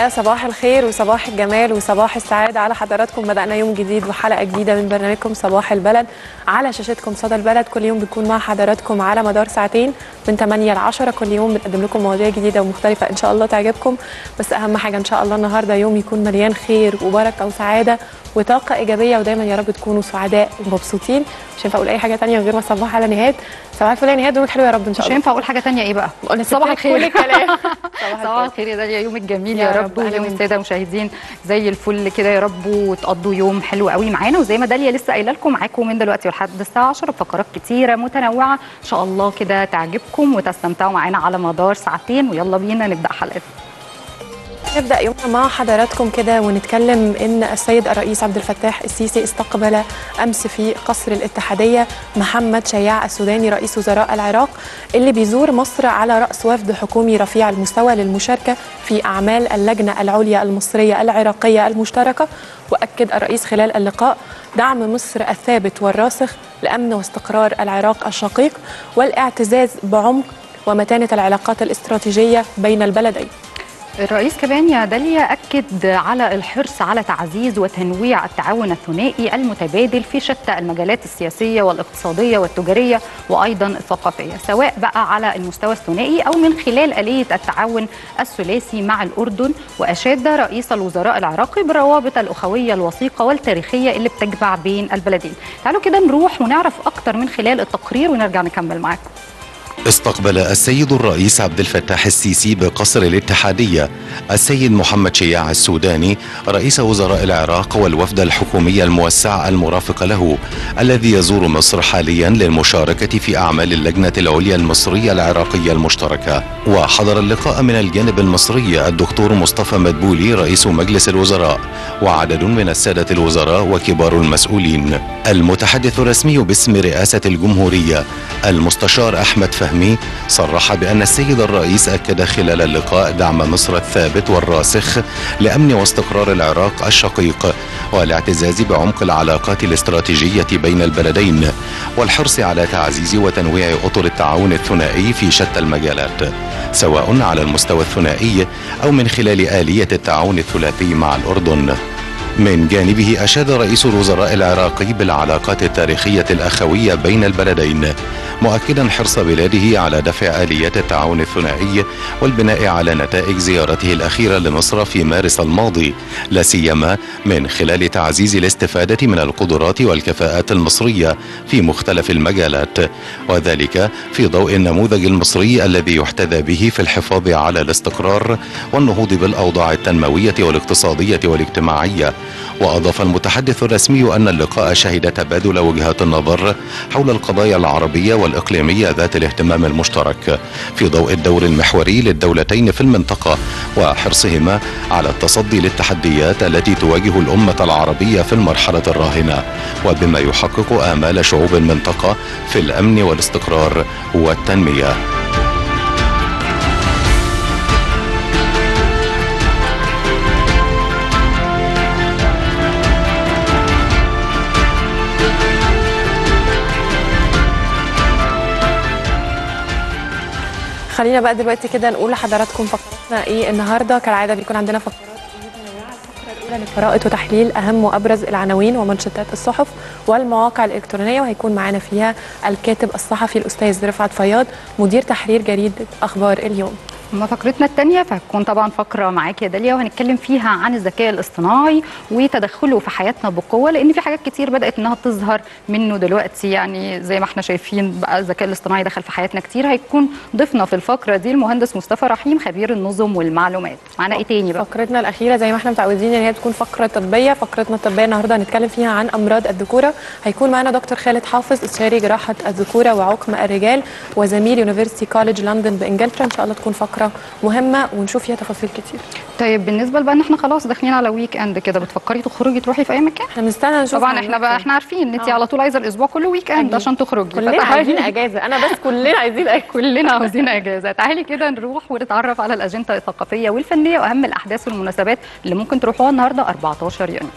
يا صباح الخير وصباح الجمال وصباح السعادة على حضراتكم بدأنا يوم جديد وحلقة جديدة من برنامجكم صباح البلد على شاشتكم صدى البلد كل يوم بنكون مع حضراتكم على مدار ساعتين من 8 ل 10 كل يوم بنقدم لكم مواضيع جديدة ومختلفة إن شاء الله تعجبكم بس أهم حاجة إن شاء الله النهاردة يوم يكون مليان خير وبركة وسعادة وطاقة إيجابية ودايما يا رب تكونوا سعداء ومبسوطين مش هينفع أقول أي حاجة تانية غير ما صباح على نهاد صباح الفل يا نهاد يومك حلو يا رب إن شاء مش الله هينفع اقول حاجه تانية ايه بقى قلنا صباح ستات كل الخير الكلام صباح الخير يا داليا يومك جميل يا يا, رب، رب أهلا ويوم وسهلا. الساده المشاهدين زي الفل كده يا رب وتقضوا يوم حلو قوي معانا وزي ما داليا لسه قايله لكم معاكم من دلوقتي لحد الساعه 10 بفقرات كتيره متنوعه ان شاء الله كده تعجبكم وتستمتعوا معانا على مدار ساعتين ويلا بينا نبدا حلقتنا نبدأ يومنا مع حضراتكم كده ونتكلم إن السيد الرئيس عبد الفتاح السيسي استقبل أمس في قصر الاتحادية محمد شياع السوداني رئيس وزراء العراق اللي بيزور مصر على رأس وفد حكومي رفيع المستوى للمشاركة في أعمال اللجنة العليا المصرية العراقية المشتركة وأكد الرئيس خلال اللقاء دعم مصر الثابت والراسخ لأمن واستقرار العراق الشقيق والاعتزاز بعمق ومتانة العلاقات الاستراتيجية بين البلدين الرئيس كمان يا داليا أكد على الحرص على تعزيز وتنويع التعاون الثنائي المتبادل في شتى المجالات السياسية والاقتصادية والتجارية وأيضا الثقافية سواء بقى على المستوى الثنائي أو من خلال آلية التعاون الثلاثي مع الأردن وأشاد رئيس الوزراء العراقي بالروابط الأخوية الوثيقة والتاريخية اللي بتجمع بين البلدين تعالوا كده نروح ونعرف أكتر من خلال التقرير ونرجع نكمل معاكم استقبل السيد الرئيس عبد الفتاح السيسي بقصر الاتحادية السيد محمد شياع السوداني رئيس وزراء العراق والوفد الحكومي الموسع المرافق له الذي يزور مصر حاليا للمشاركة في أعمال اللجنة العليا المصرية العراقية المشتركة وحضر اللقاء من الجانب المصري الدكتور مصطفى مدبولي رئيس مجلس الوزراء وعدد من السادة الوزراء وكبار المسؤولين المتحدث الرسمي باسم رئاسة الجمهورية المستشار أحمد فهمي صرح بأن السيد الرئيس أكد خلال اللقاء دعم مصر الثابت والراسخ لأمن واستقرار العراق الشقيق والاعتزاز بعمق العلاقات الاستراتيجية بين البلدين والحرص على تعزيز وتنويع أطر التعاون الثنائي في شتى المجالات سواء على المستوى الثنائي أو من خلال آلية التعاون الثلاثي مع الأردن من جانبه أشاد رئيس الوزراء العراقي بالعلاقات التاريخية الأخوية بين البلدين مؤكدا حرص بلاده على دفع آليات التعاون الثنائي والبناء على نتائج زيارته الأخيرة لمصر في مارس الماضي لا سيما من خلال تعزيز الاستفادة من القدرات والكفاءات المصرية في مختلف المجالات وذلك في ضوء النموذج المصري الذي يحتذى به في الحفاظ على الاستقرار والنهوض بالأوضاع التنموية والاقتصادية والاجتماعية وأضاف المتحدث الرسمي أن اللقاء شهد تبادل وجهات النظر حول القضايا العربية والإقليمية ذات الاهتمام المشترك في ضوء الدور المحوري للدولتين في المنطقة وحرصهما على التصدي للتحديات التي تواجه الأمة العربية في المرحلة الراهنة وبما يحقق آمال شعوب المنطقة في الأمن والاستقرار والتنمية خلينا بقى دلوقتي كده نقول لحضراتكم فقراتنا ايه النهارده كالعاده بيكون عندنا فقرات متنوعه الفقره الاولى لقراءه وتحليل اهم وابرز العناوين ومنشطات الصحف والمواقع الالكترونيه وهيكون معانا فيها الكاتب الصحفي الاستاذ رفعت فياض مدير تحرير جريده اخبار اليوم أما فقرتنا الثانية فهتكون طبعا فقرة معاك يا داليا وهنتكلم فيها عن الذكاء الاصطناعي وتدخله في حياتنا بقوة لأن في حاجات كتير بدأت إنها تظهر منه دلوقتي يعني زي ما احنا شايفين بقى الذكاء الاصطناعي دخل في حياتنا كتير هيكون ضيفنا في الفقرة دي المهندس مصطفى رحيم خبير النظم والمعلومات معانا إيه تاني بقى؟ فقرتنا الاخيره زي ما احنا متعودين ان هي تكون فقره طبيه فقرتنا الطبيه النهارده هنتكلم فيها عن امراض الذكوره هيكون معانا دكتور خالد حافظ استشاري جراحه الذكوره وعقم الرجال وزميل يونيفرسيتي كوليدج لندن بانجلترا ان شاء الله تكون فقره مهمه ونشوف فيها تفاصيل كتير طيب بالنسبة بقى إن احنا خلاص داخلين على ويك إند كده بتفكري تخرجي تروحي في أي مكان؟ احنا بنستنى نشوف طبعا هنروح احنا بقى فين. احنا عارفين ان انت آه. على طول عايزه الاسبوع كله ويك اند أكيد. عشان تخرجي كلنا فتعالي- عايزين اجازه انا بس كلنا عايزين اجازه كلنا عاوزين اجازه تعالي كده نروح ونتعرف على الاجنده الثقافيه والفنيه واهم الاحداث والمناسبات اللي ممكن تروحوها النهارده 14 يونيو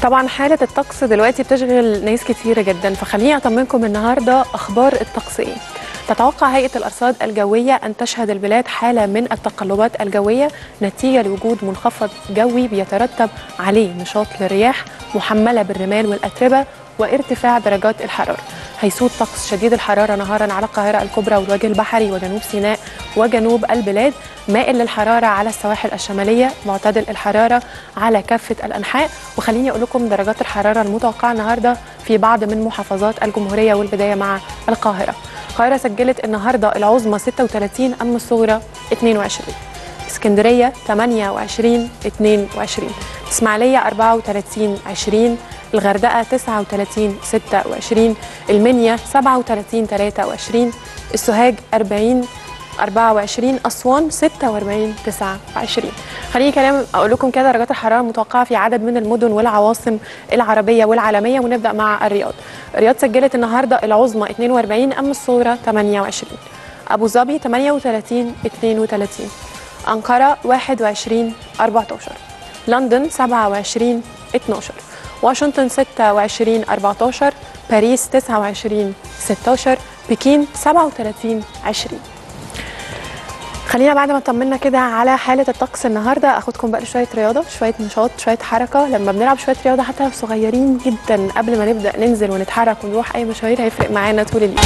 طبعا حالة الطقس دلوقتي بتشغل ناس كتيرة جدا فخليني أطمنكم النهاردة أخبار الطقس إيه تتوقع هيئة الأرصاد الجوية أن تشهد البلاد حالة من التقلبات الجوية نتيجة لوجود منخفض جوي بيترتب عليه نشاط للرياح محملة بالرمال والأتربة وارتفاع درجات الحرارة هيسود طقس شديد الحرارة نهارا على القاهرة الكبرى والوجه البحري وجنوب سيناء وجنوب البلاد مائل للحرارة على السواحل الشمالية معتدل الحرارة على كافة الأنحاء وخليني أقول لكم درجات الحرارة المتوقعة النهاردة في بعض من محافظات الجمهورية والبداية مع القاهرة القاهرة سجلت النهاردة العظمى 36 أما الصغرى 22 اسكندرية 28 22 إسماعيلية 34 20 الغردقة 39 26 المنيا 37 23 السوهاج 40 24 أسوان 46 29 خليني كلام أقول لكم كده درجات الحرارة المتوقعة في عدد من المدن والعواصم العربية والعالمية ونبدأ مع الرياض الرياض سجلت النهاردة العظمى 42 أما الصغرى 28 أبو ظبي 38 32 أنقرة 21 14 لندن 27 12 واشنطن 26 14 باريس 29 16 بكين 37 20 خلينا بعد ما طمنا كده على حالة الطقس النهاردة أخدكم بقى شوية رياضة شوية نشاط شوية حركة لما بنلعب شوية رياضة حتى لو صغيرين جدا قبل ما نبدأ ننزل ونتحرك ونروح أي مشاوير هيفرق معانا طول اليوم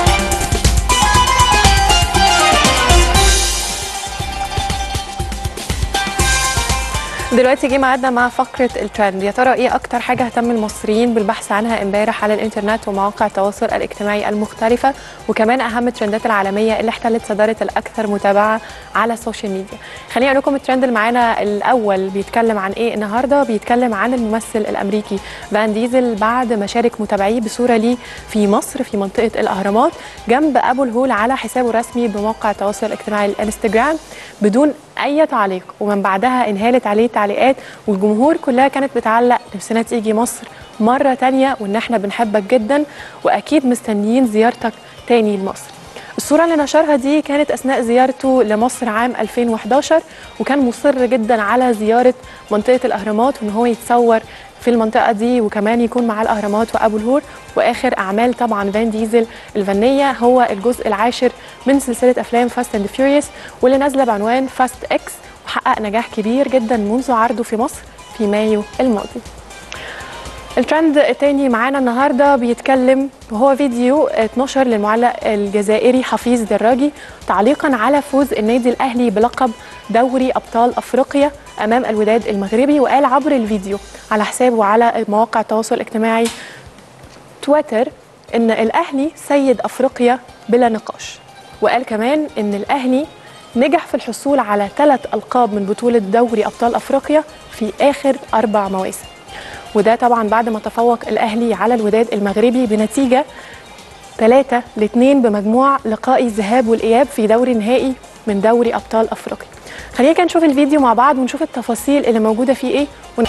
دلوقتي جه ميعادنا مع فقره الترند يا ترى ايه اكتر حاجه اهتم المصريين بالبحث عنها امبارح على الانترنت ومواقع التواصل الاجتماعي المختلفه وكمان اهم الترندات العالميه اللي احتلت صداره الاكثر متابعه على السوشيال ميديا خليني اقول لكم الترند اللي معانا الاول بيتكلم عن ايه النهارده بيتكلم عن الممثل الامريكي فان ديزل بعد ما شارك متابعيه بصوره ليه في مصر في منطقه الاهرامات جنب ابو الهول على حسابه الرسمي بموقع التواصل الاجتماعي الانستجرام بدون اي تعليق ومن بعدها انهالت عليه تعليقات والجمهور كلها كانت بتعلق نفسنا تيجي مصر مره تانية وان احنا بنحبك جدا واكيد مستنيين زيارتك تاني لمصر الصورة اللي نشرها دي كانت أثناء زيارته لمصر عام 2011 وكان مصر جدا على زيارة منطقة الأهرامات وإن هو يتصور في المنطقة دي وكمان يكون مع الأهرامات وأبو الهول وآخر أعمال طبعا فان ديزل الفنية هو الجزء العاشر من سلسلة أفلام فاست أند فيوريوس واللي نازلة بعنوان فاست إكس وحقق نجاح كبير جدا منذ عرضه في مصر في مايو الماضي الترند التاني معانا النهارده بيتكلم وهو فيديو اتنشر للمعلق الجزائري حفيظ دراجي تعليقا على فوز النادي الاهلي بلقب دوري ابطال افريقيا امام الوداد المغربي وقال عبر الفيديو على حسابه على مواقع التواصل الاجتماعي تويتر ان الاهلي سيد افريقيا بلا نقاش وقال كمان ان الاهلي نجح في الحصول على ثلاث القاب من بطوله دوري ابطال افريقيا في اخر اربع مواسم وده طبعا بعد ما تفوق الاهلي على الوداد المغربي بنتيجه 3 ل 2 بمجموع لقاء الذهاب والاياب في دوري نهائي من دوري ابطال افريقيا. خلينا كده نشوف الفيديو مع بعض ونشوف التفاصيل اللي موجوده فيه ايه ون...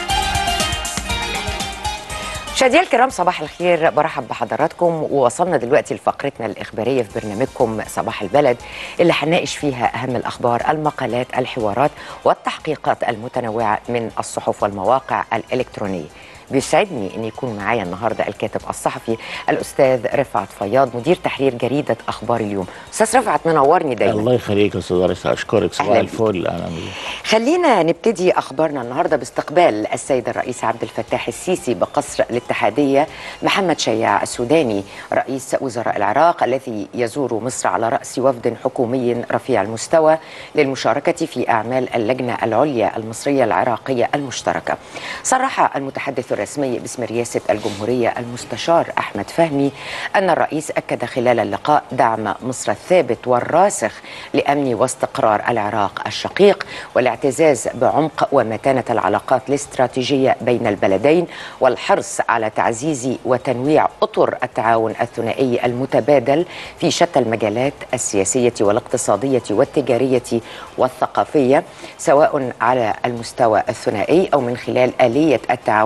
مشاهدينا الكرام صباح الخير برحب بحضراتكم ووصلنا دلوقتي لفقرتنا الإخبارية في برنامجكم صباح البلد اللي هنناقش فيها أهم الأخبار المقالات الحوارات والتحقيقات المتنوعة من الصحف والمواقع الإلكترونية بيسعدني ان يكون معايا النهارده الكاتب الصحفي الاستاذ رفعت فياض مدير تحرير جريده اخبار اليوم استاذ رفعت منورني دايما الله يخليك يا استاذ رئيس اشكرك صباح أهلاً الفل اهلا بيك خلينا نبتدي اخبارنا النهارده باستقبال السيد الرئيس عبد الفتاح السيسي بقصر الاتحاديه محمد شياع السوداني رئيس وزراء العراق الذي يزور مصر على راس وفد حكومي رفيع المستوى للمشاركه في اعمال اللجنه العليا المصريه العراقيه المشتركه. صرح المتحدث الرسمي باسم رئاسه الجمهوريه المستشار احمد فهمي ان الرئيس اكد خلال اللقاء دعم مصر الثابت والراسخ لامن واستقرار العراق الشقيق والاعتزاز بعمق ومتانه العلاقات الاستراتيجيه بين البلدين والحرص على تعزيز وتنويع اطر التعاون الثنائي المتبادل في شتى المجالات السياسيه والاقتصاديه والتجاريه والثقافيه سواء على المستوى الثنائي او من خلال اليه التعاون الثنائي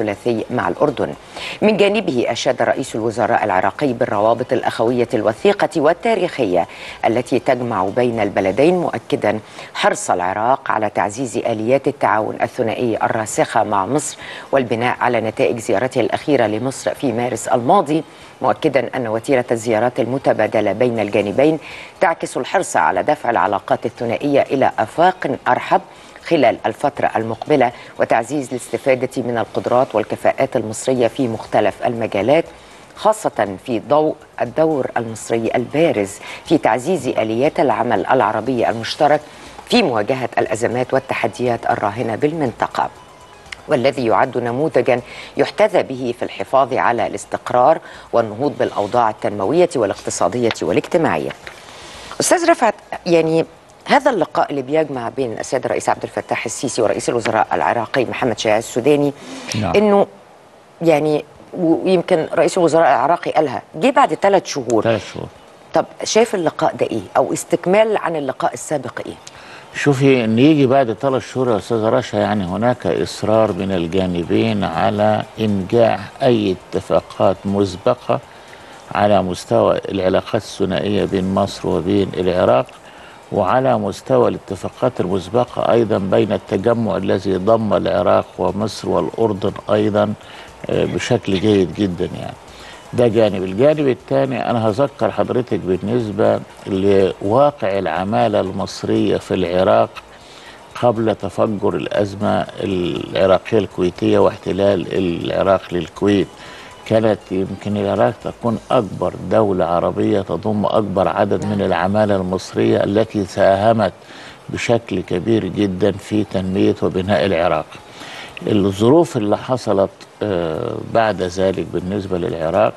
الثلاثي مع الأردن من جانبه أشاد رئيس الوزراء العراقي بالروابط الأخوية الوثيقة والتاريخية التي تجمع بين البلدين مؤكدا حرص العراق على تعزيز آليات التعاون الثنائي الراسخة مع مصر والبناء على نتائج زيارته الأخيرة لمصر في مارس الماضي مؤكدا أن وتيرة الزيارات المتبادلة بين الجانبين تعكس الحرص على دفع العلاقات الثنائية إلى آفاق أرحب خلال الفترة المقبلة وتعزيز الاستفادة من القدرات والكفاءات المصرية في مختلف المجالات خاصة في ضوء الدور المصري البارز في تعزيز آليات العمل العربي المشترك في مواجهة الأزمات والتحديات الراهنة بالمنطقة والذي يعد نموذجا يحتذى به في الحفاظ على الاستقرار والنهوض بالاوضاع التنمويه والاقتصاديه والاجتماعيه. استاذ رفعت يعني هذا اللقاء اللي بيجمع بين السيد الرئيس عبد الفتاح السيسي ورئيس الوزراء العراقي محمد شيع السوداني نعم. انه يعني ويمكن رئيس الوزراء العراقي قالها جه بعد ثلاث شهور ثلاث شهور طب شايف اللقاء ده ايه او استكمال عن اللقاء السابق ايه شوفي ان يجي بعد ثلاث شهور يا استاذ رشا يعني هناك اصرار من الجانبين على انجاح اي اتفاقات مسبقه على مستوى العلاقات الثنائيه بين مصر وبين العراق وعلى مستوى الاتفاقات المسبقه ايضا بين التجمع الذي ضم العراق ومصر والاردن ايضا آه، بشكل جيد جدا يعني ده جانب الجانب الثاني انا هذكر حضرتك بالنسبه لواقع العماله المصريه في العراق قبل تفجر الازمه العراقيه الكويتيه واحتلال العراق للكويت كانت يمكن العراق تكون اكبر دوله عربيه تضم اكبر عدد من العماله المصريه التي ساهمت بشكل كبير جدا في تنميه وبناء العراق الظروف اللي حصلت آه، بعد ذلك بالنسبة للعراق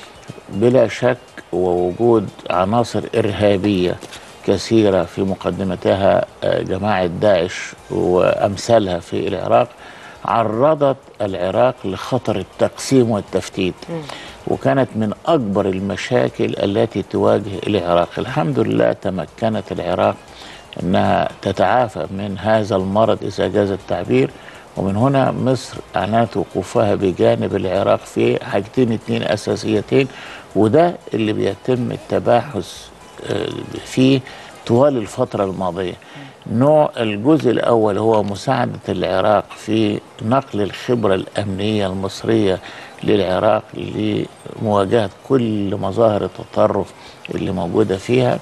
بلا شك ووجود عناصر إرهابية كثيرة في مقدمتها آه، جماعة داعش وأمثالها في العراق عرضت العراق لخطر التقسيم والتفتيت وكانت من أكبر المشاكل التي تواجه العراق الحمد لله تمكنت العراق أنها تتعافى من هذا المرض إذا جاز التعبير ومن هنا مصر أعلنت وقوفها بجانب العراق في حاجتين اتنين أساسيتين وده اللي بيتم التباحث آه، فيه طوال الفترة الماضية نوع الجزء الأول هو مساعدة العراق في نقل الخبرة الأمنية المصرية للعراق لمواجهة كل مظاهر التطرف اللي موجودة فيها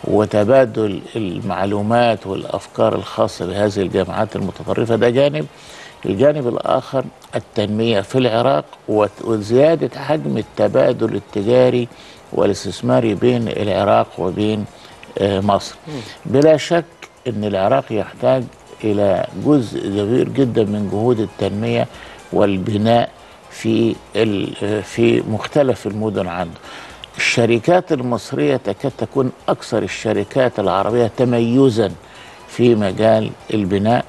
وتبادل المعلومات والأفكار الخاصة بهذه الجامعات المتطرفة ده جانب الجانب الآخر التنمية في العراق وت- وزيادة حجم التبادل التجاري والاستثماري بين العراق وبين آه، مصر بلا شك أن العراق يحتاج إلى جزء كبير جدا من جهود التنمية والبناء في ال- في مختلف المدن عنده الشركات المصرية تكاد تكون أكثر الشركات العربية تميزا في مجال البناء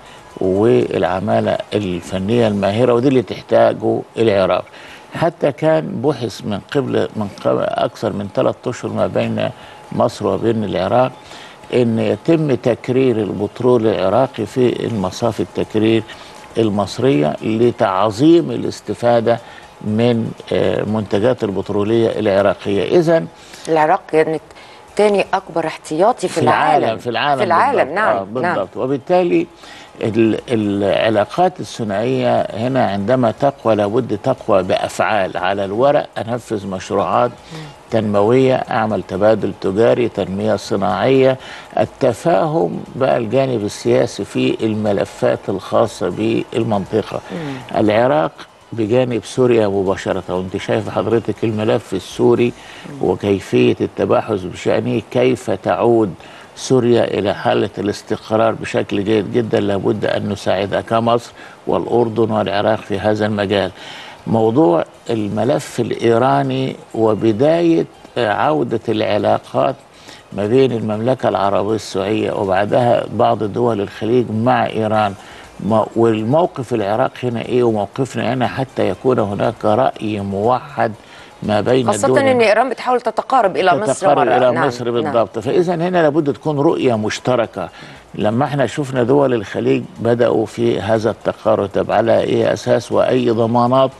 والعمالة الفنية الماهرة ودي اللي تحتاجه العراق حتى كان بحث من قبل من قبل أكثر من ثلاثة أشهر ما بين مصر وبين العراق ان يتم تكرير البترول العراقي في المصافي التكرير المصريه لتعظيم الاستفاده من آه، منتجات البتروليه العراقيه اذا العراق كانت تاني اكبر احتياطي في, في العالم في العالم في العالم بالضبط. نعم آه نعم بالضبط وبالتالي ال- العلاقات الثنائيه هنا عندما تقوى لابد تقوى بافعال على الورق انفذ مشروعات تنمويه اعمل تبادل تجاري تنميه صناعيه التفاهم بقى الجانب السياسي في الملفات الخاصه بالمنطقه العراق بجانب سوريا مباشرة وانت شايف حضرتك الملف السوري وكيفية التباحث بشأنه كيف تعود سوريا إلى حالة الاستقرار بشكل جيد جدا لابد أن نساعدها كمصر والأردن والعراق في هذا المجال موضوع الملف الإيراني وبداية آه، عودة العلاقات ما بين المملكة العربية السعودية وبعدها بعض دول الخليج مع إيران ما- والموقف العراق هنا إيه وموقفنا هنا حتى يكون هناك رأي موحد ما بين خاصة الدول ان ايران بتحاول تتقارب الى مصر تتقرب مرة. الى نعم، مصر نعم. بالضبط فاذا هنا لابد تكون رؤيه مشتركه لما احنا شفنا دول الخليج بداوا في هذا التقارب طب على ايه اساس واي ضمانات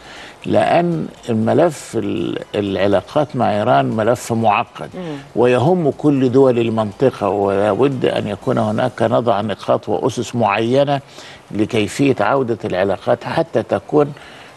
لان الملف ال- العلاقات مع ايران ملف معقد ويهم كل دول المنطقه ولابد ان يكون هناك نضع نقاط واسس معينه لكيفيه عوده العلاقات حتى تكون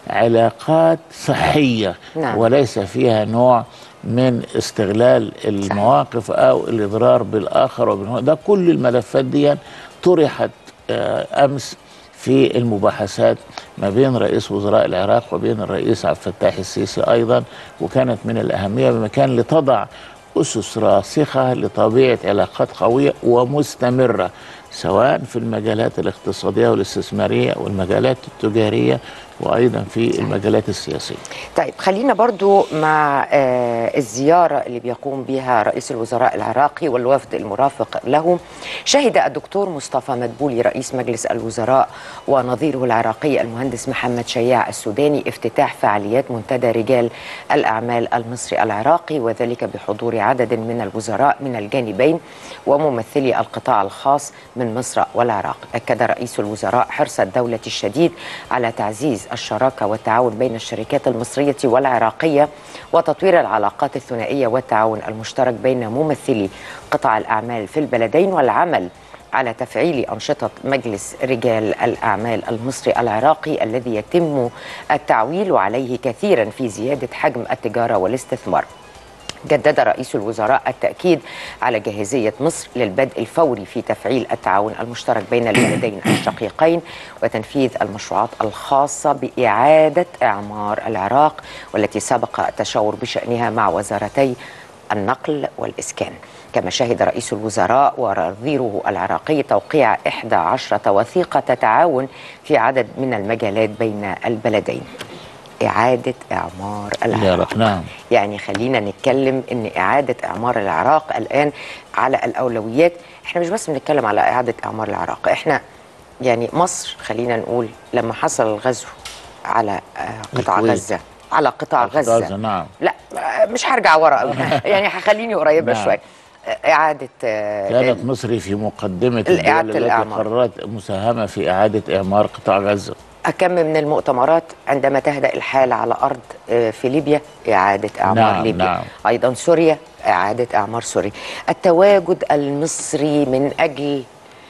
علاقات صحيه نعم. وليس فيها نوع من استغلال المواقف او الاضرار بالاخر وبالهو ده كل الملفات دي طرحت آه، امس في المباحثات ما بين رئيس وزراء العراق وبين الرئيس عبد الفتاح السيسي ايضا وكانت من الاهميه بمكان لتضع اسس راسخه لطبيعه علاقات قويه ومستمره سواء في المجالات الاقتصاديه والاستثماريه والمجالات التجاريه وايضا في المجالات السياسيه. طيب خلينا برضو مع آه، الزيارة اللي بيقوم بها رئيس الوزراء العراقي والوفد المرافق له شهد الدكتور مصطفى مدبولي رئيس مجلس الوزراء ونظيره العراقي المهندس محمد شياع السوداني افتتاح فعاليات منتدى رجال الأعمال المصري العراقي وذلك بحضور عدد من الوزراء من الجانبين وممثلي القطاع الخاص من مصر والعراق أكد رئيس الوزراء حرص الدولة الشديد على تعزيز الشراكة والتعاون بين الشركات المصرية والعراقية وتطوير العلاقات الثنائية والتعاون المشترك بين ممثلي قطاع الأعمال في البلدين والعمل على تفعيل أنشطة مجلس رجال الأعمال المصري العراقي الذي يتم التعويل عليه كثيرا في زيادة حجم التجارة والاستثمار جدد رئيس الوزراء التأكيد على جاهزية مصر للبدء الفوري في تفعيل التعاون المشترك بين البلدين الشقيقين وتنفيذ المشروعات الخاصة بإعادة إعمار العراق والتي سبق التشاور بشأنها مع وزارتي النقل والإسكان كما شهد رئيس الوزراء ونظيره العراقي توقيع 11 وثيقة تعاون في عدد من المجالات بين البلدين إعادة إعمار العراق العراق نعم يعني خلينا نتكلم ان اعاده اعمار العراق الان على الاولويات احنا مش بس بنتكلم على اعاده اعمار العراق احنا يعني مصر خلينا نقول لما حصل الغزو على آه، قطاع الكويت. غزه على قطاع غزه غزة نعم لا آه، مش هرجع ورا قوي يعني هخليني قريبه نعم. شويه آه، اعاده آه، كانت مصر في مقدمة الإعادة الدول التي الإعمار. قررت مساهمة في إعادة إعمار قطاع غزة كم من المؤتمرات عندما تهدأ الحال على أرض آه، في ليبيا إعادة أعمار نعم، ليبيا نعم. أيضا سوريا إعادة أعمار سوريا التواجد المصري من أجل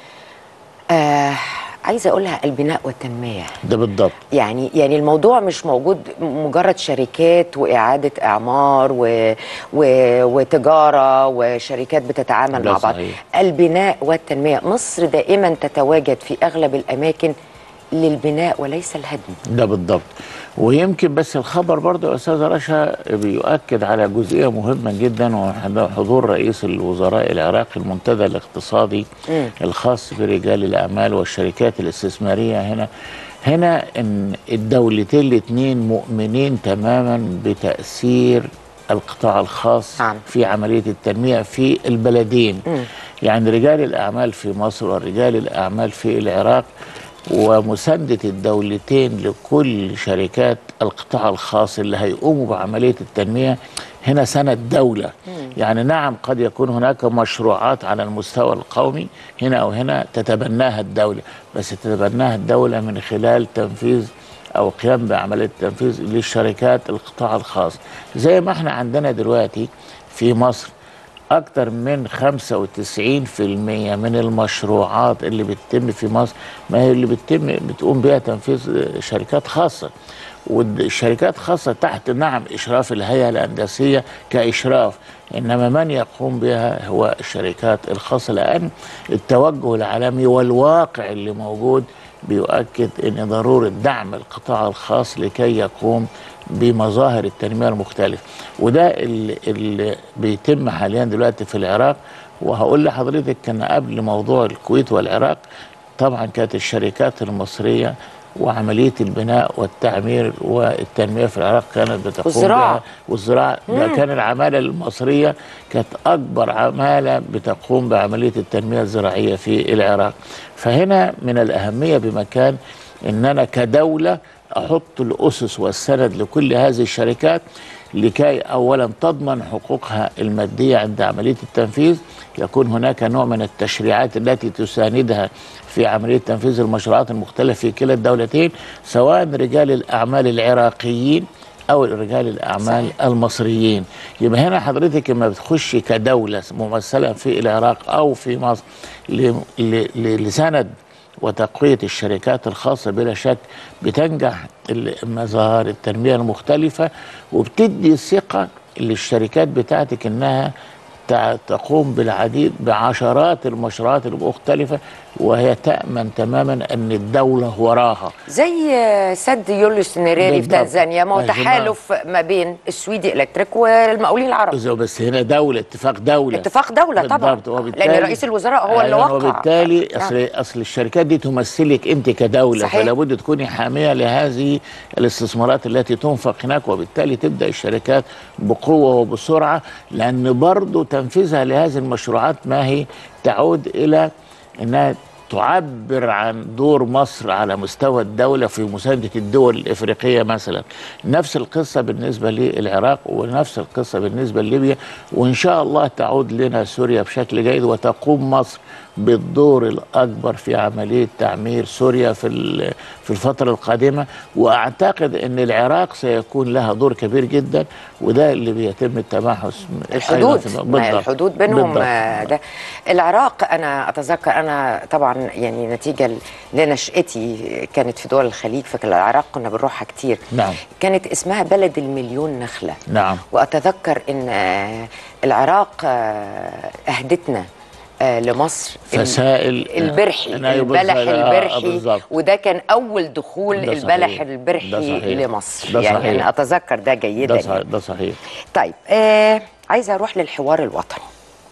آه عايزة أقولها البناء والتنمية ده بالضبط يعني يعني الموضوع مش موجود مجرد شركات وإعادة إعمار و و وتجارة وشركات بتتعامل ده مع بعض صحيح. البناء والتنمية مصر دائما تتواجد في أغلب الأماكن للبناء وليس الهدم ده بالضبط ويمكن بس الخبر برضه يا استاذ رشا بيؤكد على جزئيه مهمه جدا وحضور رئيس الوزراء العراقي المنتدى الاقتصادي مم. الخاص برجال الاعمال والشركات الاستثماريه هنا هنا ان الدولتين الاثنين مؤمنين تماما بتاثير القطاع الخاص نعم. في عمليه التنميه في البلدين مم. يعني رجال الاعمال في مصر ورجال الاعمال في العراق ومساندة الدولتين لكل شركات القطاع الخاص اللي هيقوموا بعملية التنمية هنا سنة دولة يعني نعم قد يكون هناك مشروعات على المستوى القومي هنا أو هنا تتبناها الدولة بس تتبناها الدولة من خلال تنفيذ أو قيام بعملية تنفيذ للشركات القطاع الخاص زي ما احنا عندنا دلوقتي في مصر أكثر من 95% من المشروعات اللي بتتم في مصر ما هي اللي بتتم بتقوم بها تنفيذ شركات خاصة والشركات خاصة تحت نعم إشراف الهيئة الهندسية كإشراف إنما من يقوم بها هو الشركات الخاصة لأن التوجه العالمي والواقع اللي موجود بيؤكد ان ضروره دعم القطاع الخاص لكي يقوم بمظاهر التنميه المختلفه وده اللي, اللي بيتم حاليا دلوقتي في العراق وهقول لحضرتك كان قبل موضوع الكويت والعراق طبعا كانت الشركات المصريه وعمليه البناء والتعمير والتنميه في العراق كانت بتقوم والزراعة. بها والزراعه ده كان العماله المصريه كانت اكبر عماله بتقوم بعمليه التنميه الزراعيه في العراق فهنا من الاهميه بمكان ان انا كدوله احط الاسس والسند لكل هذه الشركات لكي اولا تضمن حقوقها الماديه عند عمليه التنفيذ يكون هناك نوع من التشريعات التي تساندها في عمليه تنفيذ المشروعات المختلفه في كلا الدولتين سواء رجال الاعمال العراقيين او رجال الاعمال صحيح. المصريين يبقى هنا حضرتك لما بتخشي كدوله ممثله في العراق او في مصر ل- ل- ل- لسند وتقويه الشركات الخاصه بلا شك بتنجح ال- مظاهر التنميه المختلفه وبتدي ثقه للشركات بتاعتك انها تع- تقوم بالعديد بعشرات المشروعات المختلفة وهي تأمن تماما أن الدولة وراها زي سد يوليوس نيريري في بالضبط. تنزانيا ما هو يا جماعة. تحالف ما بين السويدي الكتريك والمقاولين العرب إذا بس هنا دولة اتفاق دولة اتفاق دولة طبعا بالضبط. لأن رئيس الوزراء هو اللي أيضاً وقع وبالتالي نعم. أصل أصل الشركات دي تمثلك أنت كدولة صحيح. فلا بد تكوني حامية لهذه الاستثمارات التي تنفق هناك وبالتالي تبدأ الشركات بقوة وبسرعة لأن برضو تنفيذها لهذه المشروعات ما هي تعود إلى أنها تعبر عن دور مصر على مستوى الدولة في مساندة الدول الإفريقية مثلا نفس القصة بالنسبة للعراق ونفس القصة بالنسبة لليبيا وإن شاء الله تعود لنا سوريا بشكل جيد وتقوم مصر بالدور الأكبر في عملية تعمير سوريا في ال- في الفترة القادمة وأعتقد أن العراق سيكون لها دور كبير جدا وده اللي بيتم التماحس أيضاً الحدود في- ما بالضبط. الحدود بينهم بالضبط. آه، ده العراق انا اتذكر انا طبعا يعني نتيجه لنشاتي كانت في دول الخليج فالعراق كنا بنروحها كتير نعم. كانت اسمها بلد المليون نخله نعم واتذكر ان آه، العراق آه، اهدتنا آه، لمصر فسائل البرحي أنا يبص البلح على- آه، البرحي بالظبط. وده كان اول دخول ده البلح صحيح. البرحي ده صحيح. لمصر ده يعني صحيح. انا اتذكر ده جيدا ده صحيح, يعني. ده صحيح. طيب آه عايزه اروح للحوار الوطني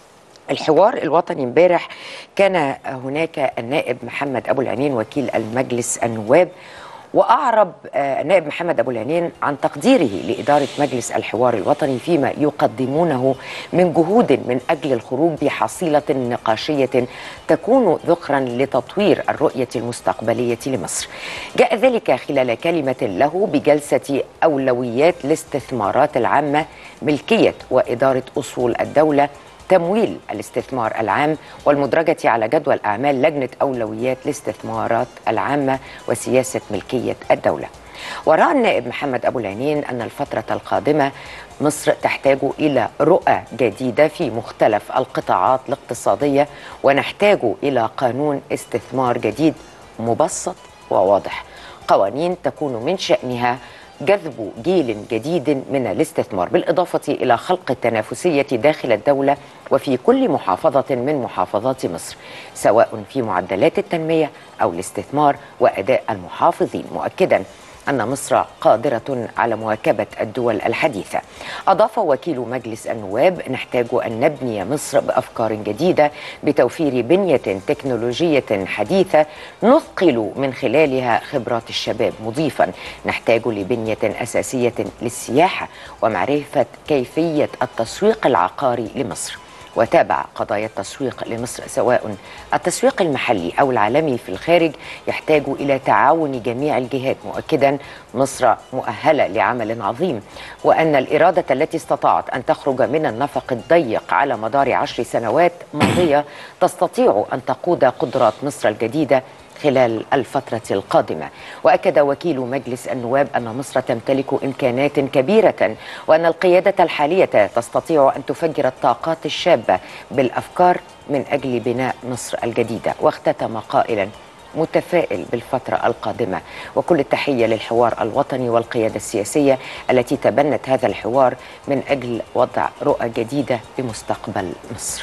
الحوار الوطني امبارح كان هناك النائب محمد ابو العينين وكيل المجلس النواب واعرب آه، النائب محمد ابو العينين عن تقديره لاداره مجلس الحوار الوطني فيما يقدمونه من جهود من اجل الخروج بحصيله نقاشيه تكون ذخرا لتطوير الرؤيه المستقبليه لمصر. جاء ذلك خلال كلمه له بجلسه اولويات الاستثمارات العامه ملكيه واداره اصول الدوله تمويل الاستثمار العام والمدرجة على جدول أعمال لجنة أولويات الاستثمارات العامة وسياسة ملكية الدولة ورأى النائب محمد أبو العينين أن الفترة القادمة مصر تحتاج إلى رؤى جديدة في مختلف القطاعات الاقتصادية ونحتاج إلى قانون استثمار جديد مبسط وواضح قوانين تكون من شأنها جذب جيل جديد من الاستثمار بالإضافة إلى خلق التنافسية داخل الدولة وفي كل محافظة من محافظات مصر سواء في معدلات التنمية أو الاستثمار وأداء المحافظين مؤكدا أن مصر قادرة على مواكبة الدول الحديثة أضاف وكيل مجلس النواب نحتاج أن نبني مصر بأفكار جديدة بتوفير بنية تكنولوجية حديثة نثقل من خلالها خبرات الشباب مضيفا نحتاج لبنية أساسية للسياحة ومعرفة كيفية التسويق العقاري لمصر وتابع قضايا التسويق لمصر سواء التسويق المحلي او العالمي في الخارج يحتاج الى تعاون جميع الجهات مؤكدا مصر مؤهله لعمل عظيم وان الاراده التي استطاعت ان تخرج من النفق الضيق على مدار عشر سنوات ماضيه تستطيع ان تقود قدرات مصر الجديده خلال الفترة القادمة وأكد وكيل مجلس النواب أن مصر تمتلك إمكانات كبيرة وأن القيادة الحالية تستطيع أن تفجر الطاقات الشابة بالأفكار من أجل بناء مصر الجديدة واختتم قائلا متفائل بالفترة القادمة وكل التحية للحوار الوطني والقيادة السياسية التي تبنت هذا الحوار من أجل وضع رؤى جديدة لمستقبل مصر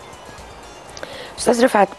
أستاذ رفعت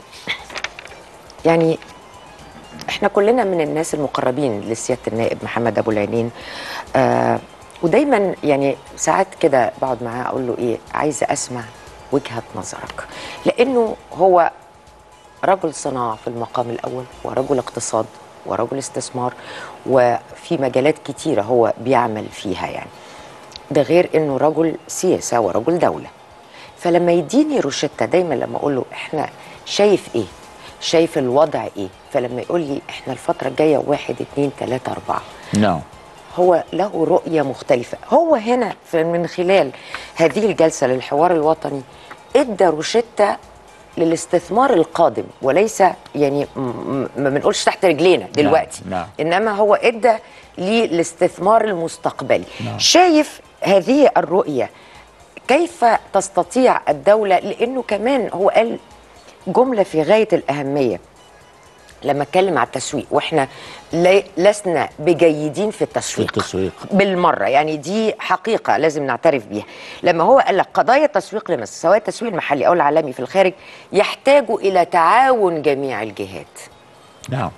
يعني احنا كلنا من الناس المقربين لسياده النائب محمد ابو العينين آه ودايما يعني ساعات كده بقعد معاه اقول له ايه عايزه اسمع وجهه نظرك لانه هو رجل صناعه في المقام الاول ورجل اقتصاد ورجل استثمار وفي مجالات كتيره هو بيعمل فيها يعني ده غير انه رجل سياسه ورجل دوله فلما يديني روشته دايما لما اقول له احنا شايف ايه شايف الوضع ايه فلما يقول لي احنا الفتره الجايه واحد اتنين تلاته اربعه نعم هو له رؤية مختلفة هو هنا في من خلال هذه الجلسة للحوار الوطني ادى روشتة للاستثمار القادم وليس يعني م- م- ما بنقولش تحت رجلينا دلوقتي نعم. انما هو ادى للاستثمار المستقبلي نعم. شايف هذه الرؤية كيف تستطيع الدولة لانه كمان هو قال جملة في غاية الأهمية لما اتكلم على التسويق واحنا لا- لسنا بجيدين في التسويق في التسويق. بالمره يعني دي حقيقه لازم نعترف بيها لما هو قال لك قضايا التسويق لمصر سواء التسويق المحلي او العالمي في الخارج يحتاج الى تعاون جميع الجهات نعم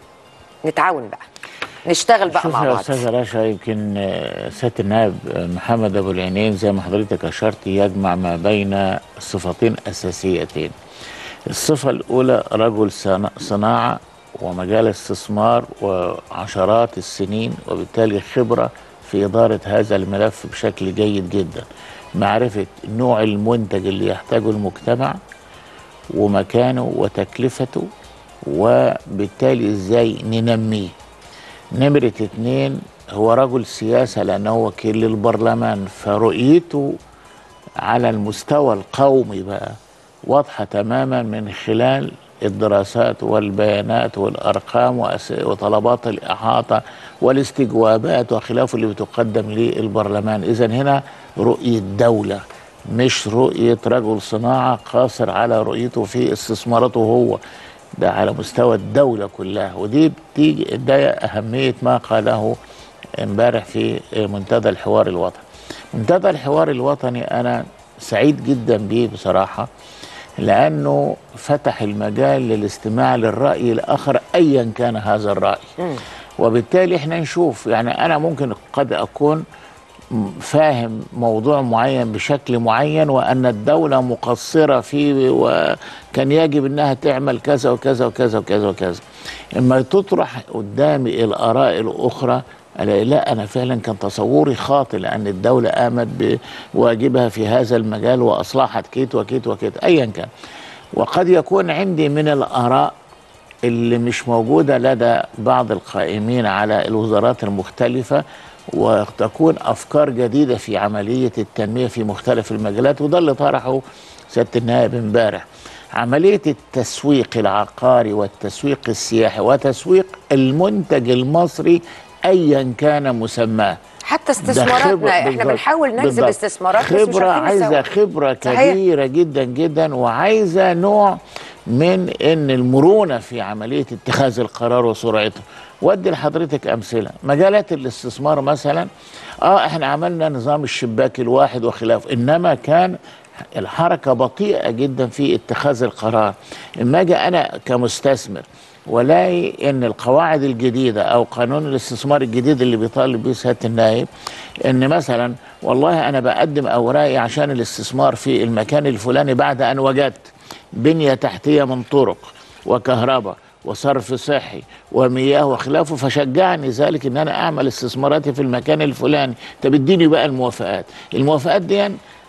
نتعاون بقى نشتغل بقى شوف مع يا بعض استاذ رشا يمكن آه، سياده النائب آه، محمد ابو العينين زي ما حضرتك اشرت يجمع ما بين صفتين اساسيتين الصفه الاولى رجل صنا- صناعه ومجال استثمار وعشرات السنين وبالتالي خبره في اداره هذا الملف بشكل جيد جدا معرفه نوع المنتج اللي يحتاجه المجتمع ومكانه وتكلفته وبالتالي ازاي ننميه نمرة اتنين هو رجل سياسة لأنه هو وكيل للبرلمان فرؤيته على المستوى القومي بقى واضحة تماما من خلال الدراسات والبيانات والأرقام وأس- وطلبات الإحاطة والاستجوابات وخلافه اللي بتقدم للبرلمان إذا هنا رؤية دولة مش رؤية رجل صناعة قاصر على رؤيته في استثماراته هو ده على مستوى الدولة كلها ودي بتيجي ده أهمية ما قاله امبارح في منتدى الحوار الوطني منتدى الحوار الوطني أنا سعيد جدا بيه بصراحة لأنه فتح المجال للاستماع للرأي الآخر أيا كان هذا الرأي وبالتالي احنا نشوف يعني أنا ممكن قد أكون م- فاهم موضوع معين بشكل معين وأن الدولة مقصرة فيه وكان يجب أنها تعمل كذا وكذا وكذا وكذا وكذا إما تطرح قدامي الآراء الأخرى ألاقي لا أنا فعلا كان تصوري خاطئ لأن الدولة قامت بواجبها في هذا المجال وأصلحت كيت وكيت وكيت أيا كان وقد يكون عندي من الآراء اللي مش موجودة لدى بعض القائمين على الوزارات المختلفة وتكون أفكار جديدة في عملية التنمية في مختلف المجالات وده اللي طرحه سيادة النائب امبارح عملية التسويق العقاري والتسويق السياحي وتسويق المنتج المصري أيا كان مسماه حتى ده خبرة- استثماراتنا احنا بالظبط. بنحاول نجذب بالظبط. استثمارات بس مش خبرة عارفين عايزة نسوق. خبرة صحيح. كبيرة جدا جدا وعايزة نوع من ان المرونة في عملية اتخاذ القرار وسرعته ودي لحضرتك امثلة مجالات الاستثمار مثلا اه احنا عملنا نظام الشباك الواحد وخلافه انما كان الحركة بطيئة جدا في اتخاذ القرار اما اجي انا كمستثمر ولاقي ان القواعد الجديده او قانون الاستثمار الجديد اللي بيطالب به سياده النائب ان مثلا والله انا بقدم اوراقي عشان الاستثمار في المكان الفلاني بعد ان وجدت بنيه تحتيه من طرق وكهرباء وصرف صحي ومياه وخلافه فشجعني ذلك ان انا اعمل استثماراتي في المكان الفلاني طب اديني بقى الموافقات الموافقات دي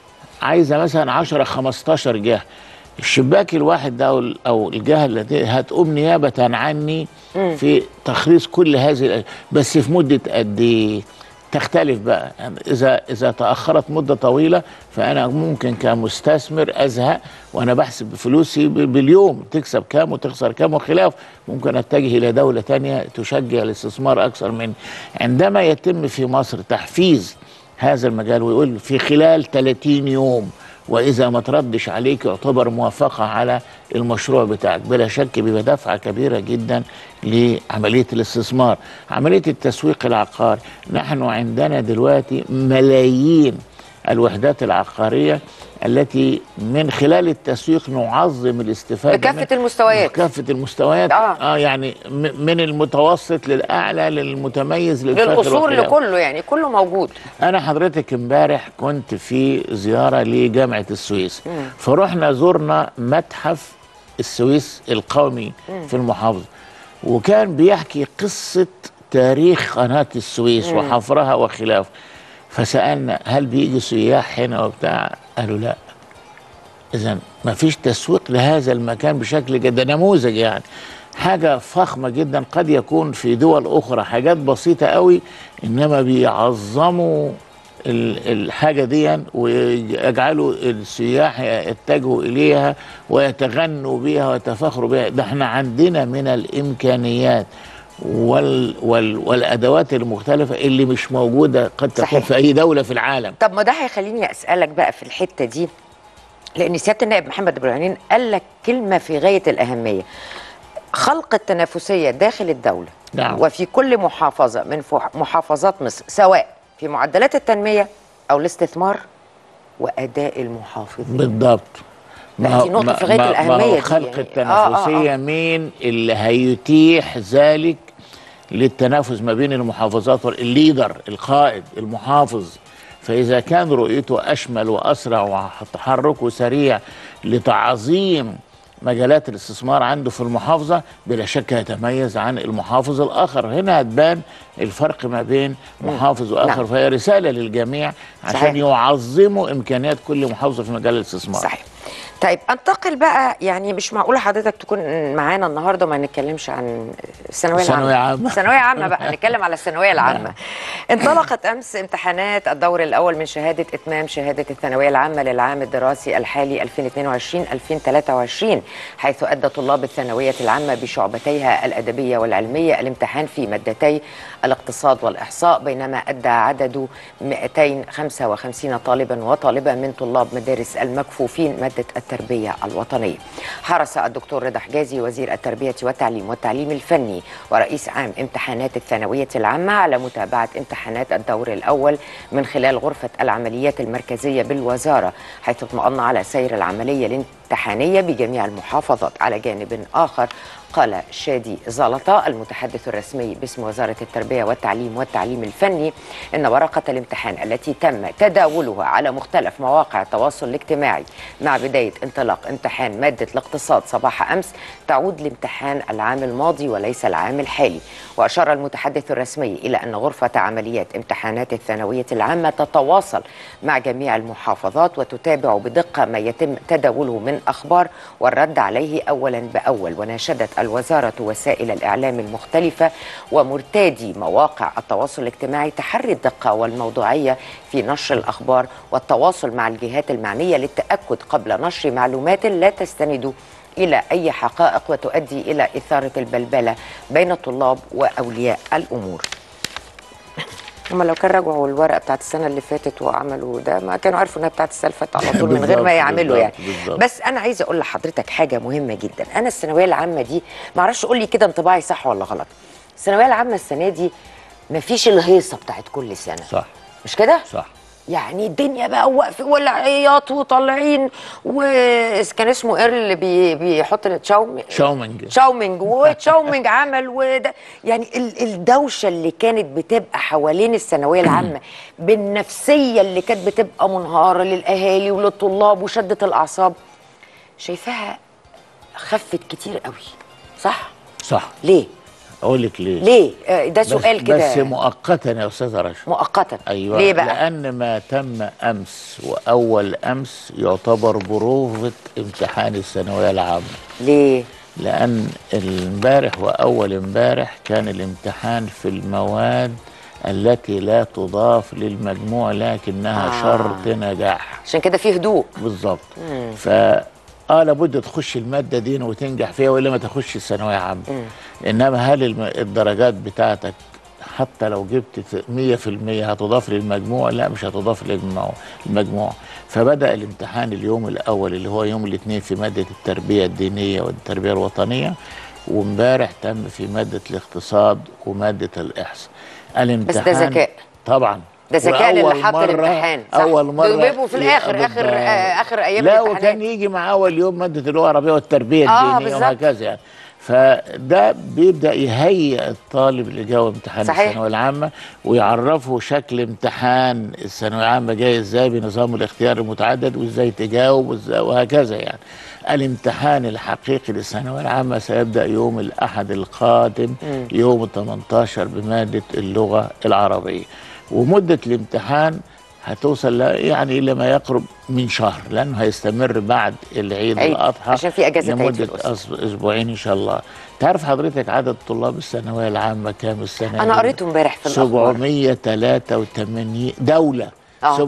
عايزه مثلا 10 15 جهه الشباك الواحد ده او ال- او الجهه التي هتقوم نيابه عني في تخليص كل هذه الأ- بس في مده قد ايه تختلف بقى يعني اذا اذا تاخرت مده طويله فانا ممكن كمستثمر ازهق وانا بحسب فلوسي ب- باليوم تكسب كام وتخسر كام وخلاف ممكن اتجه الى دوله تانية تشجع الاستثمار اكثر مني عندما يتم في مصر تحفيز هذا المجال ويقول في خلال 30 يوم واذا ما تردش عليك يعتبر موافقه على المشروع بتاعك بلا شك بيبقى دفعه كبيره جدا لعمليه الاستثمار عمليه التسويق العقاري نحن عندنا دلوقتي ملايين الوحدات العقاريه التي من خلال التسويق نعظم الاستفاده بكافة منها. المستويات. بكافه المستويات آه. اه يعني م- من المتوسط للاعلى للمتميز للفاخر للقصور وخلافه. لكله يعني كله موجود انا حضرتك امبارح كنت في زياره لجامعه السويس فرحنا زرنا متحف السويس القومي في المحافظه وكان بيحكي قصه تاريخ قناه السويس وحفرها وخلافه فسالنا هل بيجي سياح هنا وبتاع قالوا لا اذا ما فيش تسويق لهذا المكان بشكل جد ده نموذج يعني حاجة فخمة جدا قد يكون في دول أخرى حاجات بسيطة قوي إنما بيعظموا ال- الحاجة دي ويجعلوا السياح يتجهوا إليها ويتغنوا بها ويتفخروا بها ده احنا عندنا من الإمكانيات وال وال والأدوات المختلفة اللي مش موجودة قد تكون صحيح. في أي دولة في العالم طب ما ده هيخليني اسالك بقى في الحته دي لان سياده النائب محمد ابراهيم قال لك كلمه في غايه الاهميه خلق التنافسيه داخل الدوله نعم. وفي كل محافظه من فح- محافظات مصر سواء في معدلات التنميه او الاستثمار واداء المحافظين بالضبط لا، دي نقطة في غاية ما- ما الأهمية هو دي خلق يعني. التنافسية آه، آه، مين اللي هيتيح ذلك للتنافس ما بين المحافظات وال- الليدر القائد المحافظ فإذا كان رؤيته أشمل وأسرع وتحركه سريع لتعظيم مجالات الاستثمار عنده في المحافظة بلا شك يتميز عن المحافظ الآخر هنا هتبان الفرق ما بين محافظ وآخر نعم. فهي رسالة للجميع عشان صحيح. يعظموا إمكانيات كل محافظة في مجال الاستثمار صحيح طيب انتقل بقى يعني مش معقوله حضرتك تكون معانا النهارده ما نتكلمش عن الثانويه العامه ثانوية عامة. ثانويه عامه بقى نتكلم على الثانويه العامه انطلقت امس امتحانات الدور الاول من شهاده اتمام شهاده الثانويه العامه للعام الدراسي الحالي 2022 2023 حيث ادى طلاب الثانويه العامه بشعبتيها الادبيه والعلميه الامتحان في مادتي الاقتصاد والاحصاء بينما ادى عدد 255 طالبا وطالبه من طلاب مدارس المكفوفين ماده التربيه الوطنيه. حرص الدكتور رضا حجازي وزير التربيه والتعليم والتعليم الفني ورئيس عام امتحانات الثانويه العامه على متابعه امتحانات الدور الاول من خلال غرفه العمليات المركزيه بالوزاره حيث اطمأن على سير العمليه الامتحانيه بجميع المحافظات على جانب اخر قال شادي زلطة المتحدث الرسمي باسم وزارة التربية والتعليم والتعليم الفني إن ورقة الامتحان التي تم تداولها على مختلف مواقع التواصل الاجتماعي مع بداية انطلاق امتحان مادة الاقتصاد صباح أمس تعود لامتحان العام الماضي وليس العام الحالي وأشار المتحدث الرسمي إلى أن غرفة عمليات امتحانات الثانوية العامة تتواصل مع جميع المحافظات وتتابع بدقة ما يتم تداوله من أخبار والرد عليه أولا بأول وناشدت الوزارة وسائل الإعلام المختلفة ومرتادي مواقع التواصل الاجتماعي تحري الدقة والموضوعية في نشر الأخبار والتواصل مع الجهات المعنية للتأكد قبل نشر معلومات لا تستند إلى أي حقائق وتؤدي إلى إثارة البلبلة بين الطلاب وأولياء الأمور هما لو كان رجعوا الورقه بتاعت السنه اللي فاتت وعملوا ده ما كانوا عرفوا انها بتاعت السنه اللي فاتت على طول من غير ما بالظبط، يعملوا يعني بالظبط، بالظبط. بس انا عايزه اقول لحضرتك حاجه مهمه جدا انا الثانويه العامه دي ما اعرفش قول لي كده انطباعي صح ولا غلط الثانويه العامه السنه دي ما فيش الهيصه بتاعت كل سنه صح مش كده صح يعني الدنيا بقى واقفه والعياط وطالعين وكان اسمه ايه اللي بي بيحط التشاومي شاومينج شاومينج وتشاومينج عمل وده يعني ال- الدوشه اللي كانت بتبقى حوالين الثانويه العامه بالنفسيه اللي كانت بتبقى منهاره للاهالي وللطلاب وشده الاعصاب شايفاها خفت كتير قوي صح صح ليه اقول لك ليه ليه آه، ده بس- سؤال بس كده مؤقتا يا استاذه رشا مؤقتا ايوه ليه بقى لان ما تم امس واول امس يعتبر بروفه امتحان الثانويه العامه ليه لان امبارح واول امبارح كان الامتحان في المواد التي لا تضاف للمجموع لكنها آه. آه. شرط نجاح عشان كده في هدوء بالظبط ف اه لابد تخش الماده دي وتنجح فيها والا ما تخش الثانويه عامه انما هل الم- الدرجات بتاعتك حتى لو جبت ت- 100% هتضاف للمجموع لا مش هتضاف للمجموع المجموع فبدا الامتحان اليوم الاول اللي هو يوم الاثنين في ماده التربيه الدينيه والتربيه الوطنيه وامبارح تم في ماده الاقتصاد وماده الاحصاء الامتحان ذكاء. طبعا ده ذكاء للي وأول حط مرة- الامتحان صح اول مره دول بيبقوا في الاخر يبقى اخر بالضبط. آه اخر ايام لا الامتحانات وكان يجي معاه اول يوم ماده اللغه العربيه والتربيه آه، الدينيه بالظبط. وهكذا يعني فده بيبدا يهيئ الطالب اللي جاوب امتحان صحيح. الثانويه العامه ويعرفه شكل امتحان الثانويه العامه جاي ازاي بنظام الاختيار المتعدد وازاي تجاوب وإزاي وهكذا يعني الامتحان الحقيقي للثانويه العامه سيبدا يوم الاحد القادم يوم 18 بماده اللغه العربيه ومده الامتحان هتوصل ل- يعني لما يقرب من شهر لانه هيستمر بعد العيد عيد، الاضحى عشان في أجازة عيد في لمده الأسرة. أس- اسبوعين ان شاء الله تعرف حضرتك عدد طلاب الثانويه العامه كام السنه انا دي؟ قريته امبارح في الاخبار 783 دولة آه.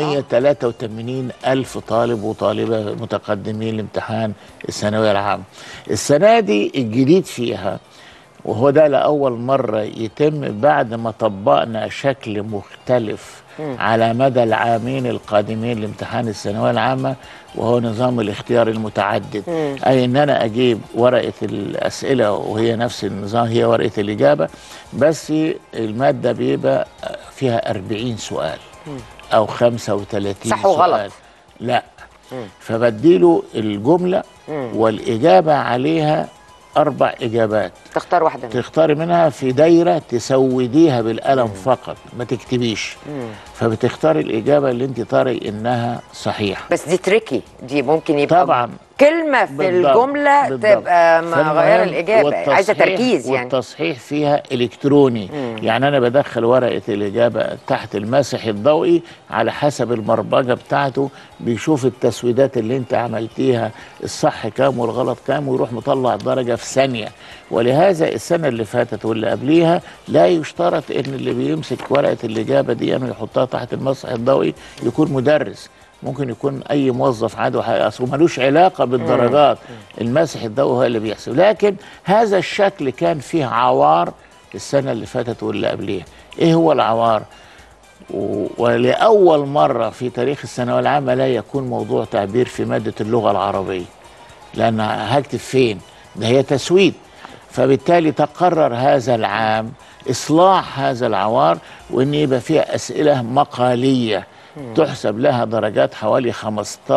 783 ألف طالب وطالبة متقدمين لامتحان الثانوية العامة السنة دي الجديد فيها وهو ده لأول مرة يتم بعد ما طبقنا شكل مختلف على مدى العامين القادمين لامتحان الثانوية العامة وهو نظام الاختيار المتعدد أي أن أنا أجيب ورقة الأسئلة وهي نفس النظام هي ورقة الإجابة بس المادة بيبقى فيها 40 سؤال أو 35 صح سؤال وغلط. لا فبديله الجملة والإجابة عليها أربع إجابات تختار واحده منهم تختاري منها في دايره تسوديها بالقلم فقط ما تكتبيش فبتختاري الاجابه اللي انت تري انها صحيحه بس دي تريكي دي ممكن يبقى طبعا كلمه في بالضبط، الجمله بالضبط. تبقى مغيره فالمهم الاجابه عايزه والتصحيح- تركيز يعني والتصحيح فيها الكتروني يعني انا بدخل ورقه الاجابه تحت المسح الضوئي على حسب المربجه بتاعته بيشوف التسويدات اللي انت عملتيها الصح كام والغلط كام ويروح مطلع الدرجه في ثانيه ولهذا السنه اللي فاتت واللي قبليها لا يشترط ان اللي بيمسك ورقه الاجابه دي انه يحطها تحت المسح الضوئي يكون مدرس ممكن يكون اي موظف عادي وحقيقة اصله ملوش علاقه بالدرجات المسح الضوئي هو اللي بيحسب لكن هذا الشكل كان فيه عوار السنه اللي فاتت واللي قبليها ايه هو العوار و- ولاول مره في تاريخ الثانويه العامه لا يكون موضوع تعبير في ماده اللغه العربيه لان هكتب فين ده هي تسويد فبالتالي تقرر هذا العام اصلاح هذا العوار وان يبقى فيها اسئله مقاليه تحسب لها درجات حوالي 15%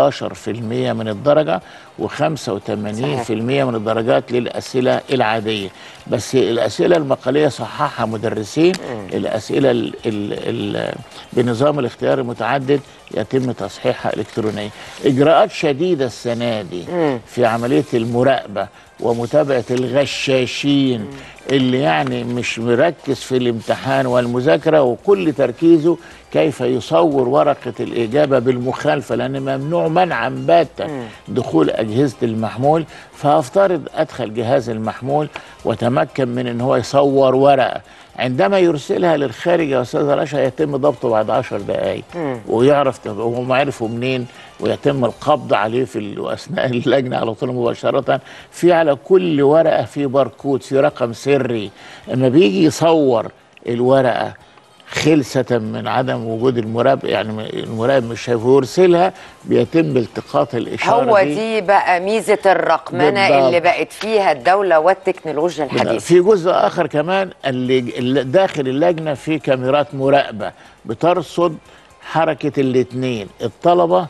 من الدرجه و85% من الدرجات للاسئله العاديه بس الاسئله المقاليه صححها مدرسين الاسئله ال ال ال بنظام الاختيار المتعدد يتم تصحيحها الكترونيا اجراءات شديده السنه دي في عمليه المراقبه ومتابعه الغشاشين اللي يعني مش مركز في الامتحان والمذاكره وكل تركيزه كيف يصور ورقه الاجابه بالمخالفه لان ممنوع منعا باتا دخول اجهزه المحمول فافترض ادخل جهاز المحمول وتمكن من ان هو يصور ورقه عندما يرسلها للخارج يا استاذ رشا يتم ضبطه بعد 10 دقائق ويعرف وهم عرفوا منين ويتم القبض عليه في ال- اثناء اللجنه على طول مباشره في على كل ورقه في باركود في رقم سري اما بيجي يصور الورقه خلسة من عدم وجود المراقب يعني المراقب مش شايفه ويرسلها بيتم التقاط الإشارة هو دي بقى ميزه الرقمنه بالضبط. اللي بقت فيها الدوله والتكنولوجيا الحديثه في جزء اخر كمان اللي اللي داخل اللجنه في كاميرات مراقبه بترصد حركه الاثنين الطلبه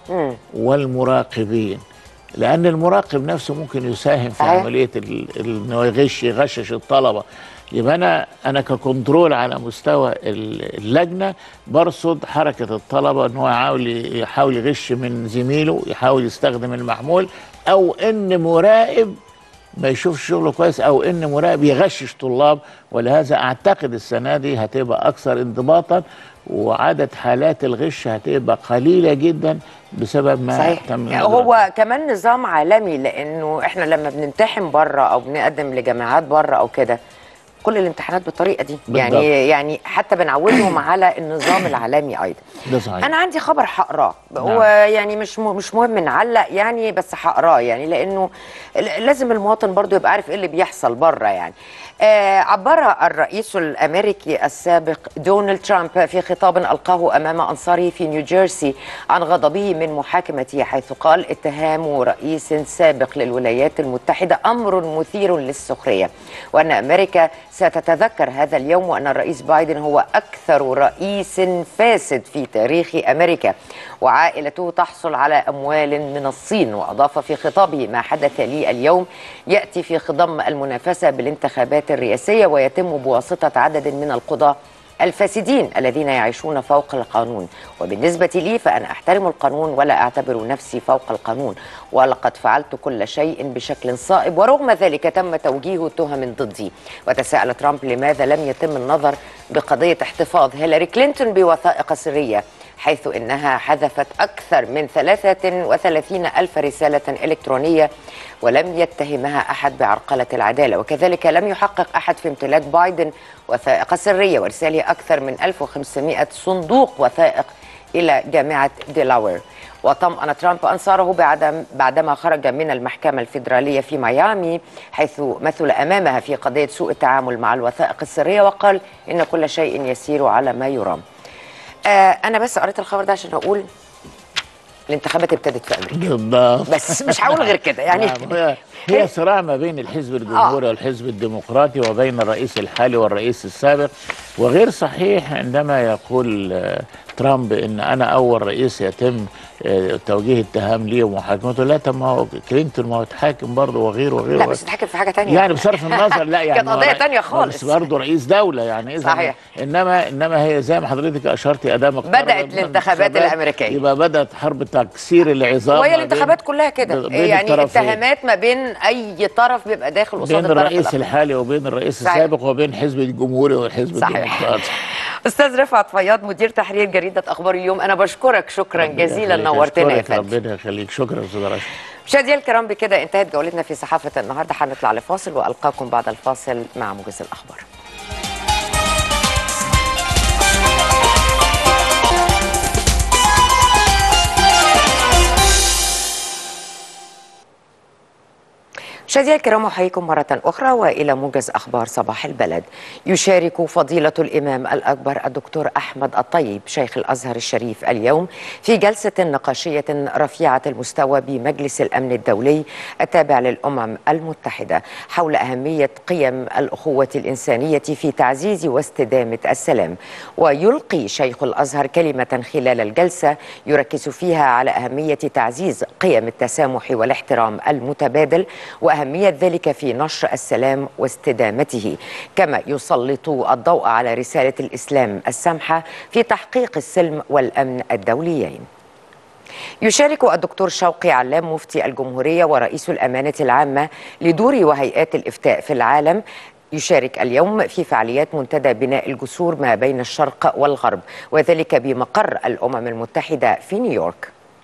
والمراقبين لان المراقب نفسه ممكن يساهم في صحيح. عمليه ال- ال- انه يغش يغشش الطلبه يبقى انا انا ككنترول على مستوى ال- اللجنه برصد حركه الطلبه ان هو يحاول يحاول يغش من زميله يحاول يستخدم المحمول او ان مراقب ما يشوفش شغله كويس او ان مراقب يغشش طلاب ولهذا اعتقد السنه دي هتبقى اكثر انضباطا وعدد حالات الغش هتبقى قليله جدا بسبب ما صحيح تم يعني هو كمان نظام عالمي لانه احنا لما بنمتحن بره او بنقدم لجامعات بره او كده كل الامتحانات بالطريقه دي بالضبط. يعني يعني حتى بنعودهم على النظام العالمي ايضا ده صحيح انا عندي خبر هقراه هو نعم. يعني مش م- مش مهم نعلق يعني بس هقراه يعني لانه ل- لازم المواطن برضو يبقى عارف ايه اللي بيحصل بره يعني آه عبر الرئيس الامريكي السابق دونالد ترامب في خطاب القاه امام انصاره في نيوجيرسي عن غضبه من محاكمته حيث قال اتهام رئيس سابق للولايات المتحده امر مثير للسخريه وان امريكا ستتذكر هذا اليوم وان الرئيس بايدن هو اكثر رئيس فاسد في تاريخ امريكا وعائلته تحصل على اموال من الصين واضاف في خطابه ما حدث لي اليوم ياتي في خضم المنافسه بالانتخابات الرئاسيه ويتم بواسطه عدد من القضاه الفاسدين الذين يعيشون فوق القانون وبالنسبة لي فأنا أحترم القانون ولا أعتبر نفسي فوق القانون ولقد فعلت كل شيء بشكل صائب ورغم ذلك تم توجيه تهم ضدي وتساءل ترامب لماذا لم يتم النظر بقضية احتفاظ هيلاري كلينتون بوثائق سرية حيث إنها حذفت أكثر من 33 ألف رسالة إلكترونية ولم يتهمها أحد بعرقلة العدالة وكذلك لم يحقق أحد في امتلاك بايدن وثائق سرية وإرساله أكثر من 1500 صندوق وثائق إلى جامعة ديلاوير وطمأن ترامب أنصاره بعدم بعدما خرج من المحكمة الفيدرالية في ميامي حيث مثل أمامها في قضية سوء التعامل مع الوثائق السرية وقال إن كل شيء يسير على ما يرام آه أنا بس قريت الخبر ده عشان أقول الانتخابات ابتدت في أمريكا بالضبط بس مش هقول غير كده يعني نعم، هي هي صراع ما بين الحزب الجمهوري والحزب الديمقراطي وبين الرئيس الحالي والرئيس السابق وغير صحيح عندما يقول آه، ترامب ان انا اول رئيس يتم آه، توجيه اتهام لي ومحاكمته لا طب ما هو كلينتون ما هو اتحاكم برضه وغيره وغيره لا بس اتحكم في حاجة تانية يعني بصرف النظر لا يعني كانت هو قضية رئي- تانية خالص. بس برضه رئيس دولة يعني اذا صحيح. انما انما هي زي ما حضرتك اشرتي ادام اقترب بدأت من الانتخابات الأمريكية. يبقى بدات حرب تكسير العظام وهي ما بين- الانتخابات كلها كده بين يعني الطرفين. اتهامات ما بين أي طرف بيبقى داخل قصاد بين الطرف الرئيس الآخر. الحالي وبين الرئيس صحيح. السابق وبين حزب الجمهوري والحزب صحيح. الديمقراطي استاذ رفعت فياض مدير تحرير جريده اخبار اليوم انا بشكرك شكرا جزيلا يخليك، نورتنا يا أشكرك، فندم ربنا يخليك شكرا استاذ رشا مشاهدينا الكرام بكده انتهت جولتنا في صحافه النهارده هنطلع لفاصل والقاكم بعد الفاصل مع موجز الاخبار مشاهدينا الكرام احييكم مرة أخرى وإلى موجز أخبار صباح البلد. يشارك فضيلة الإمام الأكبر الدكتور أحمد الطيب شيخ الأزهر الشريف اليوم في جلسة نقاشية رفيعة المستوى بمجلس الأمن الدولي التابع للأمم المتحدة حول أهمية قيم الأخوة الإنسانية في تعزيز واستدامة السلام. ويلقي شيخ الأزهر كلمة خلال الجلسة يركز فيها على أهمية تعزيز قيم التسامح والاحترام المتبادل وأهمية ذلك في نشر السلام واستدامته كما يسلط الضوء على رسالة الإسلام السامحة في تحقيق السلم والأمن الدوليين يشارك الدكتور شوقي علام مفتي الجمهورية ورئيس الأمانة العامة لدور وهيئات الإفتاء في العالم يشارك اليوم في فعاليات منتدى بناء الجسور ما بين الشرق والغرب وذلك بمقر الأمم المتحدة في نيويورك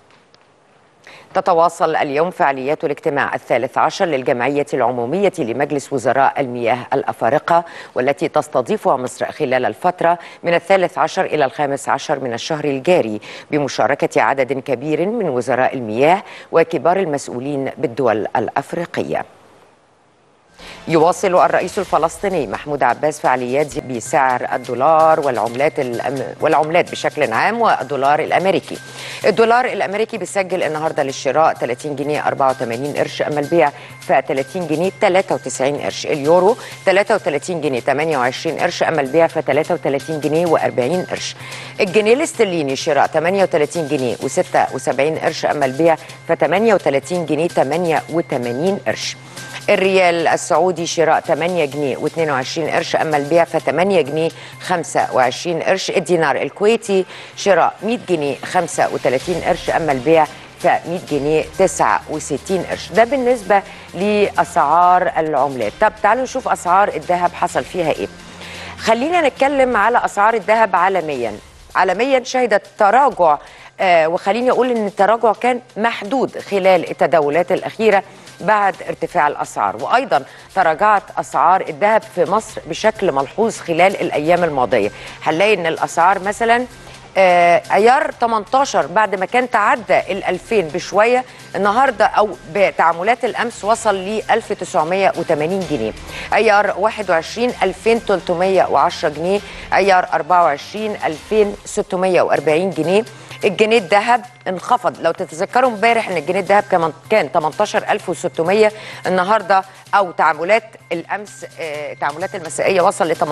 تتواصل اليوم فعاليات الاجتماع الثالث عشر للجمعية العمومية لمجلس وزراء المياه الأفارقة والتي تستضيفها مصر خلال الفترة من الثالث عشر إلى الخامس عشر من الشهر الجاري بمشاركة عدد كبير من وزراء المياه وكبار المسؤولين بالدول الأفريقية يواصل الرئيس الفلسطيني محمود عباس فعاليات بسعر الدولار والعملات الأم... والعملات بشكل عام والدولار الامريكي. الدولار الامريكي بيسجل النهارده للشراء 30 جنيه 84 قرش اما البيع ف 30 جنيه 93 قرش، اليورو 33 جنيه 28 قرش اما البيع ف 33 جنيه و40 قرش. الجنيه الاسترليني شراء 38 جنيه و76 قرش اما البيع ف 38 جنيه 88 قرش. الريال السعودي شراء 8 جنيه و22 قرش اما البيع ف 8 جنيه 25 قرش الدينار الكويتي شراء 100 جنيه 35 قرش اما البيع ف 100 جنيه 69 قرش ده بالنسبه لاسعار العملات طب تعالوا نشوف اسعار الذهب حصل فيها ايه خلينا نتكلم على اسعار الذهب عالميا عالميا شهدت تراجع آه وخليني اقول ان التراجع كان محدود خلال التداولات الاخيره بعد ارتفاع الاسعار وايضا تراجعت اسعار الذهب في مصر بشكل ملحوظ خلال الايام الماضيه هنلاقي ان الاسعار مثلا آه، عيار 18 بعد ما كان تعدى ال 2000 بشويه النهارده او بتعاملات الامس وصل ل 1980 جنيه عيار 21 2310 جنيه عيار 24 2640 جنيه الجنيه الذهب انخفض لو تتذكروا امبارح ان الجنيه الذهب كمان كان 18600 النهارده او تعاملات الامس آه، تعاملات المسائيه وصل ل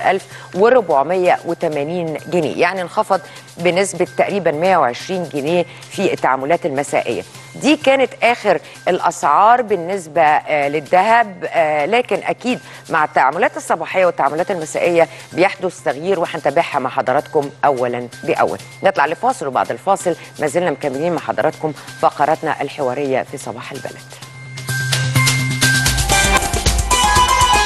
18480 جنيه يعني انخفض بنسبه تقريبا 120 جنيه في التعاملات المسائيه دي كانت اخر الاسعار بالنسبه آه، للذهب آه، لكن اكيد مع التعاملات الصباحيه والتعاملات المسائيه بيحدث تغيير وهنتابعها مع حضراتكم اولا باول نطلع لفاصل وبعد الفاصل ما زلنا مكملين مع حضراتكم فقراتنا الحواريه في صباح البلد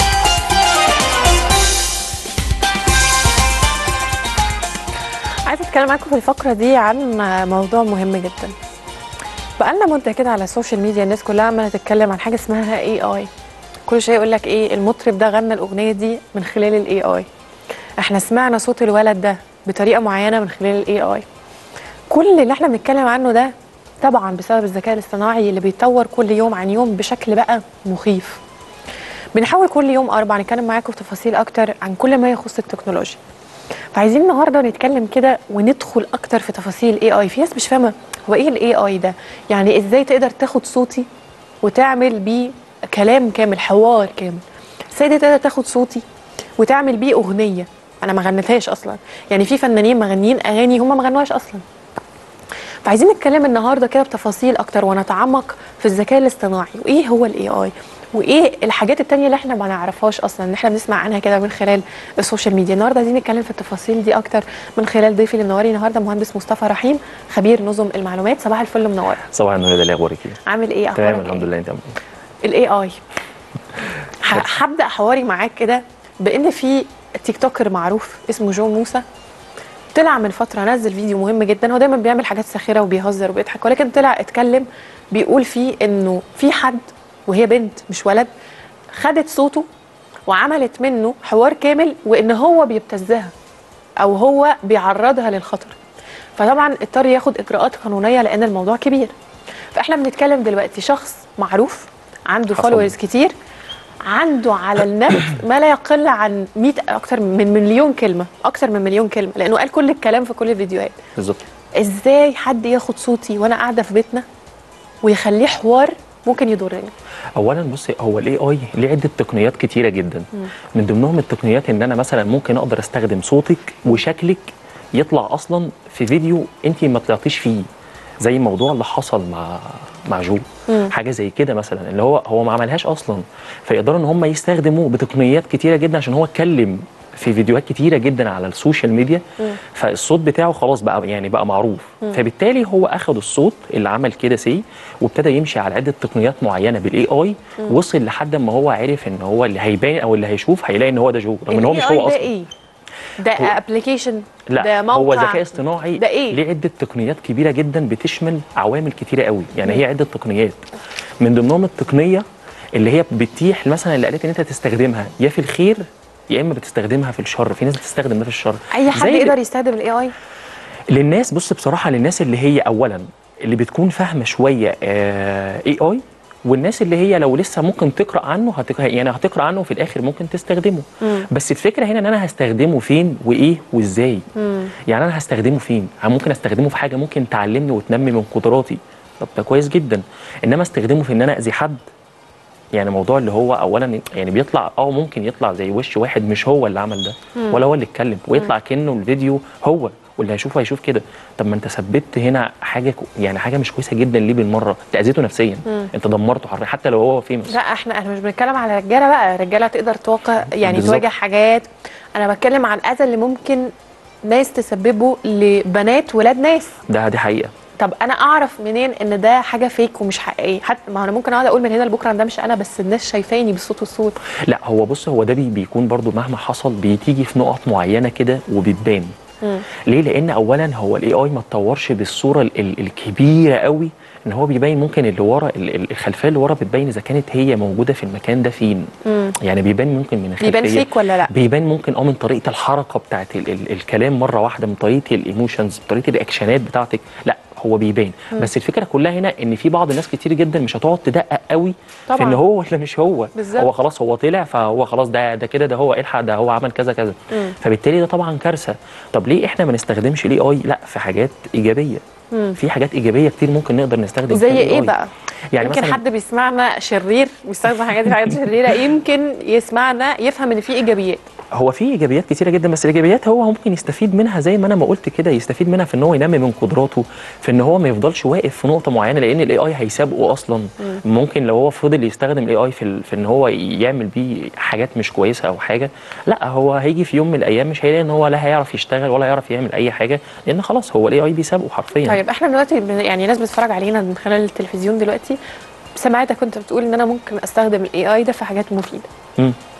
عايزه اتكلم معاكم في الفقره دي عن موضوع مهم جدا بقالنا مده كده على السوشيال ميديا الناس كلها عماله تتكلم عن حاجه اسمها اي اي كل شويه يقول لك ايه المطرب ده غنى الاغنيه دي من خلال الاي اي احنا سمعنا صوت الولد ده بطريقه معينه من خلال الاي اي كل اللي احنا بنتكلم عنه ده طبعا بسبب الذكاء الاصطناعي اللي بيتطور كل يوم عن يوم بشكل بقى مخيف بنحاول كل يوم اربع نتكلم معاكم في تفاصيل اكتر عن كل ما يخص التكنولوجيا فعايزين النهارده نتكلم كده وندخل اكتر في تفاصيل الاي اي في ناس مش فاهمه هو ايه الاي اي ده يعني ازاي تقدر تاخد صوتي وتعمل بيه كلام كامل حوار كامل ازاي تقدر تاخد صوتي وتعمل بيه اغنيه انا ما غنيتهاش اصلا يعني في فنانين مغنيين اغاني هم ما غنوهاش اصلا فعايزين نتكلم النهارده كده بتفاصيل اكتر ونتعمق في الذكاء الاصطناعي وايه هو الاي اي وايه الحاجات التانية اللي احنا ما نعرفهاش اصلا ان احنا بنسمع عنها كده من خلال السوشيال ميديا النهارده عايزين نتكلم في التفاصيل دي اكتر من خلال ضيفي اللي منوري النهارده مهندس مصطفى رحيم خبير نظم المعلومات صباح الفل منور صباح النور ده اخبارك ايه؟ عامل ايه تمام اخبارك الحمد إيه؟ لله انت عامل ايه؟ الاي اي هبدا حواري معاك كده بان في تيك توكر معروف اسمه جو موسى طلع من فتره نزل فيديو مهم جدا هو دايما بيعمل حاجات ساخره وبيهزر وبيضحك ولكن طلع اتكلم بيقول فيه انه في حد وهي بنت مش ولد خدت صوته وعملت منه حوار كامل وان هو بيبتزها او هو بيعرضها للخطر فطبعا اضطر ياخد اجراءات قانونيه لان الموضوع كبير فاحنا بنتكلم دلوقتي شخص معروف عنده حصل. فولورز كتير عنده على النت ما لا يقل عن 100 اكتر من مليون كلمه اكتر من مليون كلمه لانه قال كل الكلام في كل الفيديوهات بالظبط ازاي حد ياخد صوتي وانا قاعده في بيتنا ويخليه حوار ممكن يضرني اولا بصي هو الاي اي ليه عده تقنيات كتيره جدا من ضمنهم التقنيات ان انا مثلا ممكن اقدر استخدم صوتك وشكلك يطلع اصلا في فيديو انت ما طلعتيش فيه زي الموضوع اللي حصل مع مع جو حاجه زي كده مثلا اللي هو هو ما عملهاش اصلا فيقدروا ان هم يستخدموا بتقنيات كتيره جدا عشان هو اتكلم في فيديوهات كتيره جدا على السوشيال ميديا فالصوت بتاعه خلاص بقى يعني بقى معروف فبالتالي هو اخد الصوت اللي عمل كده سي وابتدى يمشي على عده تقنيات معينه بالاي اي وصل لحد ما هو عرف ان هو اللي هيبان او اللي هيشوف هيلاقي ان هو ده جو رغم ان هو مش ال AI هو ده اصلا ايه ده هو- ابلكيشن لا ده موقع هو ذكاء اصطناعي ده إيه؟ ليه عده تقنيات كبيره جدا بتشمل عوامل كتيره قوي يعني هي عده تقنيات من ضمنهم التقنيه اللي هي بتتيح مثلا اللي قالت ان انت تستخدمها يا في الخير يا اما بتستخدمها في الشر في ناس بتستخدم ده في الشر اي حد زي يقدر يستخدم الاي اي للناس بص بصراحه للناس اللي هي اولا اللي بتكون فاهمه شويه اي اي والناس اللي هي لو لسه ممكن تقرا عنه هتق... يعني هتقرا عنه في الاخر ممكن تستخدمه بس الفكره هنا ان انا هستخدمه فين وايه وازاي يعني انا هستخدمه فين ممكن استخدمه في حاجه ممكن تعلمني وتنمي من قدراتي طب ده كويس جدا انما استخدمه في ان انا اذي حد يعني موضوع اللي هو اولا يعني بيطلع اه ممكن يطلع زي وش واحد مش هو اللي عمل ده ولا هو اللي اتكلم ويطلع كانه الفيديو هو واللي هيشوفه هيشوف كده طب ما انت سببت هنا حاجه كو- يعني حاجه مش كويسه جدا ليه بالمره انت اذيته نفسيا انت دمرته حرفيا حتى لو هو فيمس لا احنا احنا مش بنتكلم على رجاله بقى رجاله تقدر توقع يعني بالظبط. تواجه حاجات انا بتكلم عن الاذى اللي ممكن ناس تسببه لبنات ولاد ناس ده دي حقيقه طب انا اعرف منين ان ده حاجه فيك ومش حقيقيه حتى ما انا ممكن اقعد اقول من هنا لبكره ان ده مش انا بس الناس شايفاني بالصوت والصوت لا هو بص هو ده بي بيكون برضو مهما حصل بتيجي في نقط معينه كده وبتبان ليه لان اولا هو الاي اي ما اتطورش بالصوره ال- ال- الكبيره قوي ان هو بيبين ممكن اللي ورا ال- ال- الخلفيه اللي ورا بتبين اذا كانت هي موجوده في المكان ده فين يعني بيبان ممكن من الخلفيه بيبان فيك ولا لا بيبان ممكن اه من طريقه الحركه بتاعت ال ال الكلام مره واحده من طريقه الايموشنز بطريقه الاكشنات بتاعتك لا هو بيبان بس الفكره كلها هنا ان في بعض الناس كتير جدا مش هتقعد تدقق قوي في طبعاً. ان هو ولا مش هو بالظبط. هو خلاص هو طلع فهو خلاص ده ده كده ده هو الحق ده هو عمل كذا كذا فبالتالي ده طبعا كارثه طب ليه احنا ما نستخدمش الاي اي لا في حاجات ايجابيه في حاجات ايجابيه كتير ممكن نقدر نستخدم زي فيها ال ايه AI. بقى يعني يمكن مثلا حد بيسمعنا شرير ويستخدم حاجات دي حاجات شريره يمكن يسمعنا يفهم ان في ايجابيات هو في ايجابيات كتيره جدا بس الايجابيات هو ممكن يستفيد منها زي ما انا ما قلت كده يستفيد منها في ان هو ينمي من قدراته في ان هو ما يفضلش واقف في نقطه معينه لان الاي اي هيسابقه اصلا ممكن لو هو فضل يستخدم الاي اي في, ال- في ان هو يعمل بيه حاجات مش كويسه او حاجه لا هو هيجي في يوم من الايام مش هيلاقي ان هو لا هيعرف يشتغل ولا هيعرف يعمل اي حاجه لان خلاص هو الاي اي بيسابقه حرفيا طيب احنا دلوقتي بن- يعني ناس بتتفرج علينا من خلال التلفزيون دلوقتي سمعتك كنت بتقول ان انا ممكن استخدم الاي اي ده في حاجات مفيده مم.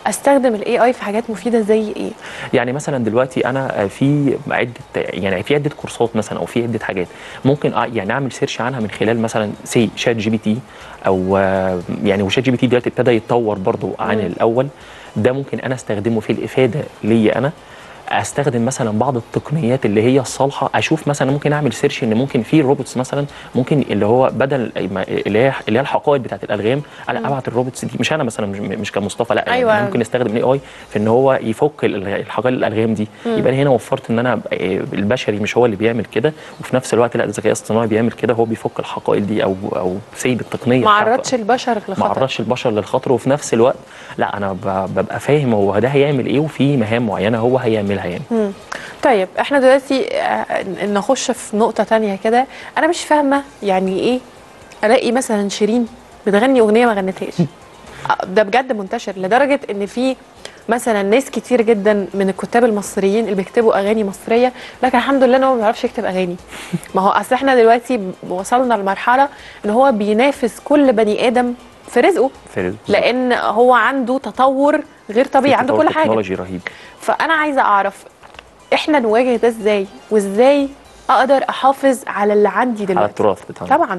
استخدم الاي اي في حاجات مفيده زي ايه يعني مثلا دلوقتي انا في عده يعني في عده كورسات مثلا او في عده حاجات ممكن أ- يعني اعمل سيرش عنها من خلال مثلا سي شات جي بي تي او آه، يعني وشات جي بي تي دلوقتي ابتدى يتطور برضو عن مم. الاول ده ممكن انا استخدمه في الافاده ليا انا استخدم مثلا بعض التقنيات اللي هي الصالحه اشوف مثلا ممكن اعمل سيرش ان ممكن في روبوتس مثلا ممكن اللي هو بدل ما- اللي هي اللي هي الحقائب بتاعت الالغام انا مم. ابعت الروبوتس دي مش انا مثلا مش, مش كمصطفى لا أيوة. يعني ممكن استخدم الاي اي في ان هو يفك ال- الحقائب الالغام دي مم. يبقى أنا هنا وفرت ان انا أبقى- البشري مش هو اللي بيعمل كده وفي نفس الوقت لا الذكاء الاصطناعي بيعمل كده هو بيفك الحقائب دي او او سيب التقنيه ما بتاعته. عرضش البشر ما للخطر عرضش البشر للخطر وفي نفس الوقت لا انا ب- ببقى فاهم هو ده هيعمل ايه وفي مهام معينه هو هيعملها يعني مم. طيب احنا دلوقتي آه، نخش في نقطة تانية كده أنا مش فاهمة يعني إيه ألاقي مثلا شيرين بتغني أغنية ما غنتهاش آه، ده بجد منتشر لدرجة إن في مثلا ناس كتير جدا من الكتاب المصريين اللي بيكتبوا أغاني مصرية لكن الحمد لله إن هو ما بيعرفش يكتب أغاني ما هو أصل احنا دلوقتي وصلنا لمرحلة إن هو بينافس كل بني آدم في رزقه في لأن هو عنده تطور غير طبيعي عنده كل حاجة تكنولوجي رهيب فانا عايزه اعرف احنا نواجه ده ازاي وازاي اقدر احافظ على اللي عندي على دلوقتي التراث بتاعنا طبعا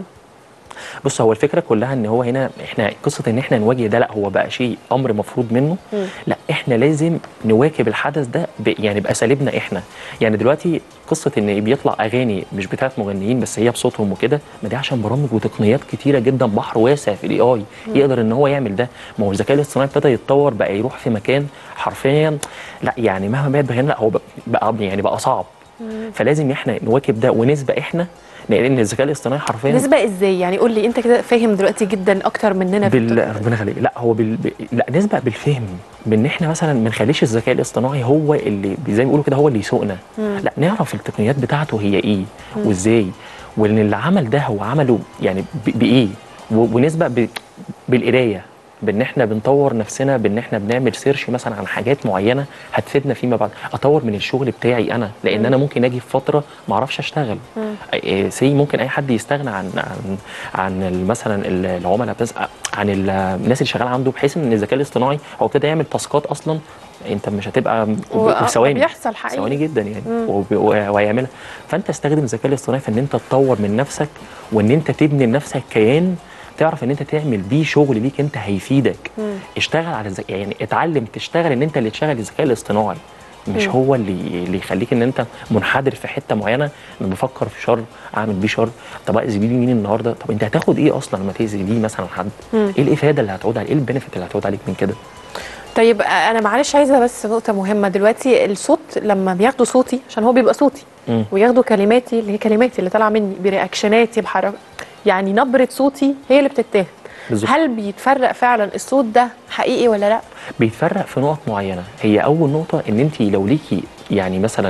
بص هو الفكره كلها ان هو هنا احنا قصه ان احنا نواجه ده لا هو بقى شيء امر مفروض منه مم. لا احنا لازم نواكب الحدث ده ب يعني باساليبنا احنا يعني دلوقتي قصه ان بيطلع اغاني مش بتاعت مغنيين بس هي بصوتهم وكده ما دي عشان برامج وتقنيات كتيره جدا بحر واسع في الاي اي مم. يقدر ان هو يعمل ده ما هو الذكاء الاصطناعي ابتدى يتطور بقى يروح في مكان حرفيا لا يعني مهما بقت بغنى لا هو بقى- بقى يعني بقى صعب فلازم احنا نواكب ده ونسبق احنا لان الذكاء الاصطناعي حرفيا نسبة ازاي يعني قول لي انت كده فاهم دلوقتي جدا اكتر مننا في بال... ربنا يخليك لا هو بال... ب... لا نسبق بالفهم بان احنا مثلا ما نخليش الذكاء الاصطناعي هو اللي زي ما بيقولوا كده هو اللي يسوقنا مم. لا نعرف التقنيات بتاعته هي ايه مم. وازاي وان اللي عمل ده هو عمله يعني ب... بايه و... ونسبق ب... بالقرايه بان احنا بنطور نفسنا بان احنا بنعمل سيرش مثلا عن حاجات معينه هتفيدنا فيما بعد اطور من الشغل بتاعي انا لان مم. انا ممكن اجي في فتره ما اعرفش اشتغل مم. سي ممكن اي حد يستغنى عن عن عن ال- مثلا ال- العملاء بس عن ال- الناس اللي شغاله عنده بحيث ان الذكاء الاصطناعي هو ابتدى يعمل تاسكات اصلا انت مش هتبقى و- في ثواني بيحصل حقيقي. ثواني جدا يعني مم. وب- وهيعملها فانت استخدم الذكاء الاصطناعي في ان انت تطور من نفسك وان انت تبني لنفسك كيان تعرف ان انت تعمل بيه شغل ليك انت هيفيدك مم. اشتغل على الذكاء يعني اتعلم تشتغل ان انت اللي تشغل الذكاء الاصطناعي مش مم. هو اللي اللي يخليك ان انت منحدر في حته معينه انا بفكر في شر اعمل بيه شر طب اذي بيه مين النهارده طب انت هتاخد ايه اصلا لما تاذي بيه مثلا حد مم. ايه الافاده اللي هتعود عليك ايه البنفيت اللي هتعود عليك من كده طيب انا معلش عايزه بس نقطه مهمه دلوقتي الصوت لما بياخدوا صوتي عشان هو بيبقى صوتي مم. وياخدوا كلماتي اللي هي كلماتي اللي طالعه مني برياكشناتي بحركه يعني نبره صوتي هي اللي بتتاخد بالظبط. هل بيتفرق فعلا الصوت ده حقيقي ولا لا بيتفرق في نقط معينه هي اول نقطه ان انت لو ليكي يعني مثلا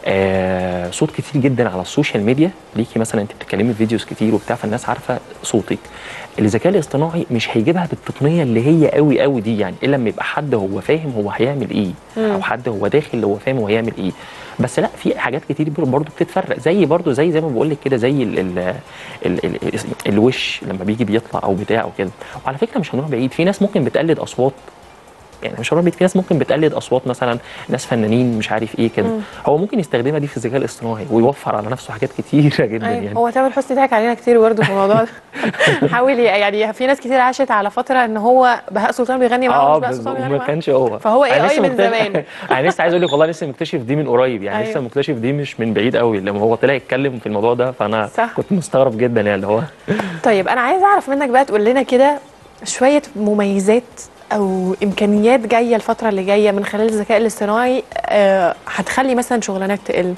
آه صوت كتير جدا على السوشيال ميديا ليكي مثلا انت بتتكلمي في فيديوز كتير وبتاع فالناس عارفه صوتك الذكاء الاصطناعي مش هيجيبها بالتقنيه اللي هي قوي قوي دي يعني الا لما يبقى حد هو فاهم هو هيعمل ايه مم. او حد هو داخل هو فاهم هو هيعمل ايه بس لا في حاجات كتير برضه بتتفرق زي برضه زي زي ما بقول لك كده زي ال ال ال ال الوش لما بيجي بيطلع او بتاع او كده وعلى فكره مش هنروح بعيد في ناس ممكن بتقلد اصوات يعني مش هنروح بعيد في ناس ممكن بتقلد اصوات مثلا ناس فنانين مش عارف ايه كده مم. هو ممكن يستخدمها دي في الذكاء الاصطناعي ويوفر على نفسه حاجات كتيره جدا أيوة. يعني هو تامر حسني ضحك علينا كتير برضه في الموضوع ده حاول ي- يعني في ناس كتير عاشت على فتره ان هو بهاء سلطان بيغني معاه اه ومش بهاء بس سلطان بيغني ما معاه كانش هو فهو أنا AI لسه من مكتشف- زمان. انا لسه عايز اقول لك والله لسه مكتشف دي من قريب يعني أيوة. لسه مكتشف دي مش من بعيد قوي لما هو طلع يتكلم في الموضوع ده فانا صح. كنت مستغرب جدا يعني اللي هو طيب انا عايزه اعرف منك بقى تقول لنا كده شويه مميزات او امكانيات جايه الفتره اللي جايه من خلال الذكاء الاصطناعي آه، هتخلي مثلا شغلانات تقل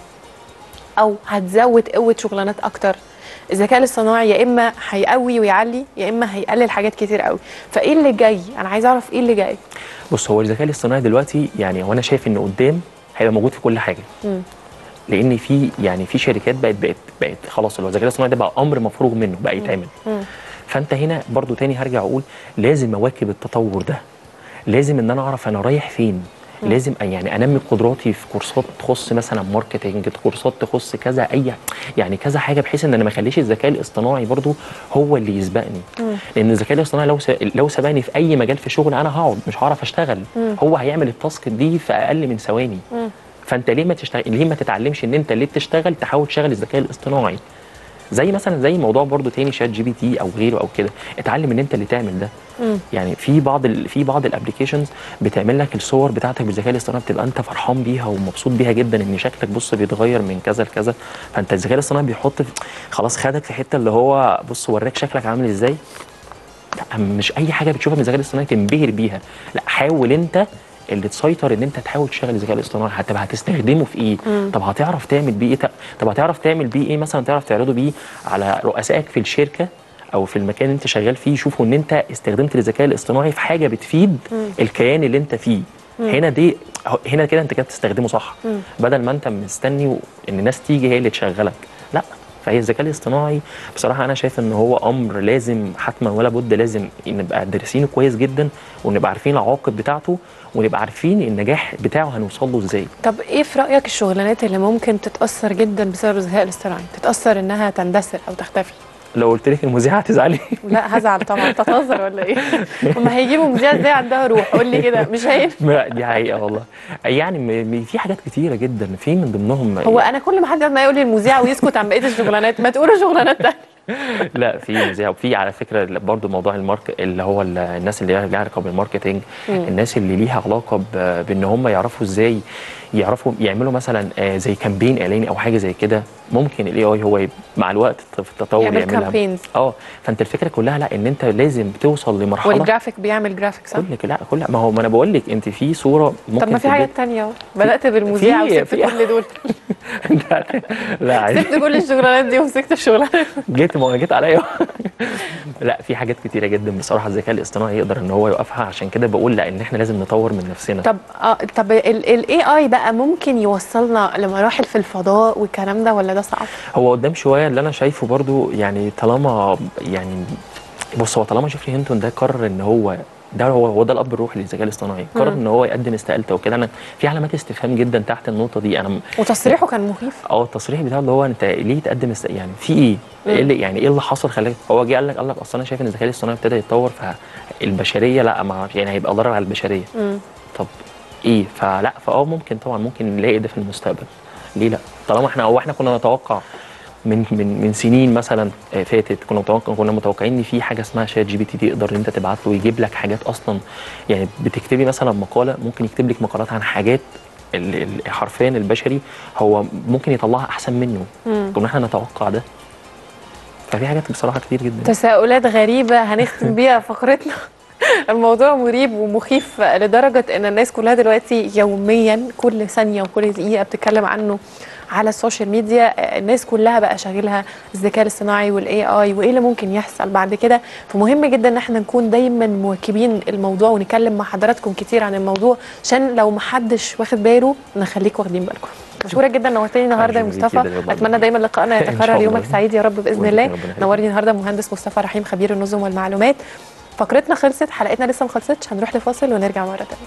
او هتزود قوه شغلانات اكتر الذكاء الاصطناعي يا اما هيقوي ويعلي يا اما هيقلل حاجات كتير قوي فايه اللي جاي انا عايزه اعرف ايه اللي جاي بص هو الذكاء الاصطناعي دلوقتي يعني وانا شايف ان قدام هيبقى موجود في كل حاجه مم. لان في يعني في شركات بقت بقت بقت خلاص اللي هو الذكاء الاصطناعي ده بقى امر مفروغ منه بقى يتعمل مم. فانت هنا برضو تاني هرجع اقول لازم اواكب التطور ده لازم ان انا اعرف انا رايح فين لازم يعني انمي قدراتي في كورسات تخص مثلا ماركتنج كورسات تخص كذا اي يعني كذا حاجه بحيث ان انا ما اخليش الذكاء الاصطناعي برضو هو اللي يسبقني لان الذكاء الاصطناعي لو س... لو سبقني في اي مجال في شغل انا هقعد مش هعرف اشتغل هو هيعمل التاسك دي في اقل من ثواني فانت ليه ما تشتغل ليه ما تتعلمش ان انت ليه بتشتغل تحاول تشغل الذكاء الاصطناعي زي مثلا زي موضوع برضو تاني شات جي بي تي او غيره او كده اتعلم ان انت اللي تعمل ده يعني في بعض ال في بعض الابلكيشنز بتعمل لك الصور بتاعتك بالذكاء الاصطناعي بتبقى انت فرحان بيها ومبسوط بيها جدا ان شكلك بص بيتغير من كذا لكذا فانت الذكاء الاصطناعي بيحط في خلاص خدك في حته اللي هو بص وراك شكلك عامل ازاي لا مش اي حاجه بتشوفها من الذكاء الاصطناعي تنبهر بيها لا حاول انت اللي تسيطر ان انت تحاول تشغل الذكاء الاصطناعي هتبقى هتستخدمه في ايه طب هتعرف تعمل بيه ايه طب هتعرف تعمل بيه ايه مثلا تعرف تعرضه بيه على رؤسائك في الشركه او في المكان اللي انت شغال فيه يشوفوا ان انت استخدمت الذكاء الاصطناعي في حاجه بتفيد الكيان اللي انت فيه هنا دي هنا كده انت كده بتستخدمه صح بدل ما انت مستني و- ان الناس تيجي هي اللي تشغلك لا فهي الذكاء الاصطناعي بصراحه انا شايف ان هو امر لازم حتما ولا بد لازم نبقى دارسينه كويس جدا ونبقى عارفين العواقب بتاعته ونبقى عارفين النجاح بتاعه هنوصل له ازاي طب ايه في رايك الشغلانات اللي ممكن تتاثر جدا بسبب الذكاء الاصطناعي تتاثر انها تندثر او تختفي لو قلت لك المذيعه هتزعلي لا هزعل طبعا انت هتهزر ولا ايه هما هيجيبوا مذيعه ازاي عندها روح قول لي كده مش هينفع لا، دي حقيقه والله يعني م- م- في حاجات كتيره جدا في من ضمنهم هو انا كل ما حد ما يقول لي المذيعه ويسكت عن بقيه الشغلانات ما تقولوا شغلانات تانية لا في مذيع وفي على فكره برضو موضوع المارك اللي هو ال- الناس اللي ليها علاقه بالماركتينج الناس اللي ليها علاقه ب- بان هم يعرفوا ازاي يعرفوا يعملوا مثلا آه، زي كامبين اعلاني او حاجه زي كده ممكن الاي اي هو يب- مع الوقت في التطور يعمل يعملها campaigns. اه فانت الفكره كلها لا ان انت لازم توصل لمرحله والجرافيك بيعمل جرافيك صح؟ كل لك لا كل ما هو ما انا بقول لك انت في صوره ممكن طب ما في تدي- حاجات تانية اهو بدأت بالمذيعة في- وسبت في- كل دول لا عادي سبت كل الشغلانات دي ومسكت الشغلانات جيت ما جيت عليا لا في حاجات كتيره جدا بصراحه الذكاء الاصطناعي يقدر ان هو يوقفها عشان كده بقول لا ان احنا لازم نطور من نفسنا طب اه طب الاي اي بقى ممكن يوصلنا لمراحل في الفضاء والكلام ده ولا ده صعب؟ هو قدام شويه اللي انا شايفه برضو يعني طالما يعني بص هو طالما جيفري هينتون ده قرر ان هو ده هو هو ده الاب الروحي للذكاء الاصطناعي قرر ان هو يقدم استقالته وكده انا في علامات استفهام جدا تحت النقطه دي انا م- وتصريحه كان مخيف اه التصريح بتاعه اللي هو انت ليه تقدم است... يعني في ايه؟ ايه اللي يعني ايه اللي حصل خلاك هو جه قال لك قال لك اصل انا شايف ان الذكاء الاصطناعي ابتدى يتطور فالبشريه لا ما يعني هيبقى ضرر على البشريه طب ايه فلا فاه ممكن طبعا ممكن نلاقي ده في المستقبل ليه لا طالما احنا او احنا كنا نتوقع من من من سنين مثلا آه، فاتت كنا متوقع كنا متوقعين ان في حاجه اسمها شات جي بي تي تقدر ان انت تبعت له يجيب لك حاجات اصلا يعني بتكتبي مثلا مقاله ممكن يكتب لك مقالات عن حاجات ال- ال- حرفيا البشري هو ممكن يطلعها احسن منه كنا احنا نتوقع ده ففي حاجات بصراحه كتير جدا تساؤلات غريبة هنختم بيها فقرتنا الموضوع مريب ومخيف لدرجة ان الناس كلها دلوقتي يوميا كل ثانية وكل دقيقة بتتكلم عنه على السوشيال ميديا الناس كلها بقى شاغلها الذكاء الاصطناعي والاي اي وايه اللي ممكن يحصل بعد كده فمهم جدا ان احنا نكون دايما مواكبين الموضوع ونتكلم مع حضراتكم كتير عن الموضوع عشان لو محدش واخد باله نخليكم واخدين بالكم مشكوره جدا نورتني النهارده يا أهلاً بيكي مصطفى ده والله. اتمنى دايما لقائنا إن شاء يتكرر الله. يومك سعيد يا رب باذن وأنت الله ربنا يخليك. نورني النهارده مهندس مصطفى رحيم خبير النظم والمعلومات فقرتنا خلصت حلقتنا لسه ما خلصتش هنروح لفاصل ونرجع مره تانية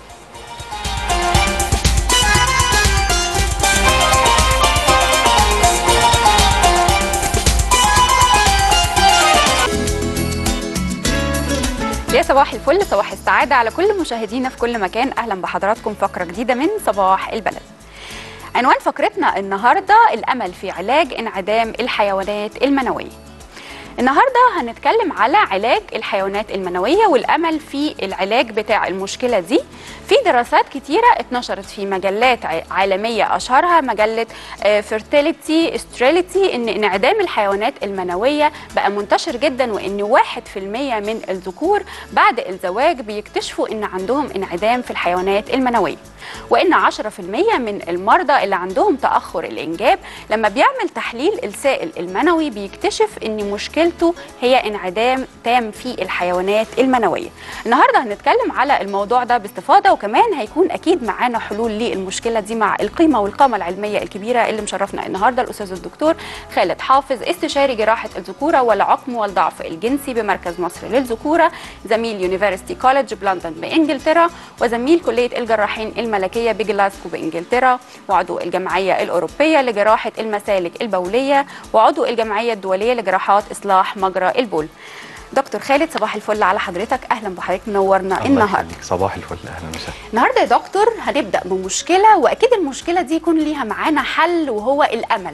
يا صباح الفل صباح السعادة على كل مشاهدينا في كل مكان أهلا بحضراتكم فقرة جديدة من صباح البلد عنوان فقرتنا النهاردة الأمل في علاج انعدام الحيوانات المنوية النهارده هنتكلم على علاج الحيوانات المنويه والامل في العلاج بتاع المشكله دي في دراسات كتيره اتنشرت في مجلات ع- عالميه اشهرها مجله فيرتيليتي استريليتي ان انعدام الحيوانات المنويه بقى منتشر جدا وان 1% من الذكور بعد الزواج بيكتشفوا ان عندهم انعدام في الحيوانات المنويه وان 10% من المرضى اللي عندهم تاخر الانجاب لما بيعمل تحليل السائل المنوي بيكتشف ان مشكله مشكلته هي انعدام تام في الحيوانات المنويه النهارده هنتكلم على الموضوع ده باستفاضه وكمان هيكون اكيد معانا حلول للمشكله دي مع القيمه والقامه العلميه الكبيره اللي مشرفنا النهارده الاستاذ الدكتور خالد حافظ استشاري جراحه الذكوره والعقم والضعف الجنسي بمركز مصر للذكوره زميل يونيفرسيتي كولج بلندن بانجلترا وزميل كليه الجراحين الملكيه بجلاسكو بانجلترا وعضو الجمعيه الاوروبيه لجراحه المسالك البوليه وعضو الجمعيه الدوليه لجراحات اصلاح مجرى البول دكتور خالد صباح الفل على حضرتك اهلا بحضرتك منورنا الله النهارده يخليك. صباح الفل اهلا وسهلا النهارده يا دكتور هنبدا بمشكله واكيد المشكله دي يكون ليها معانا حل وهو الامل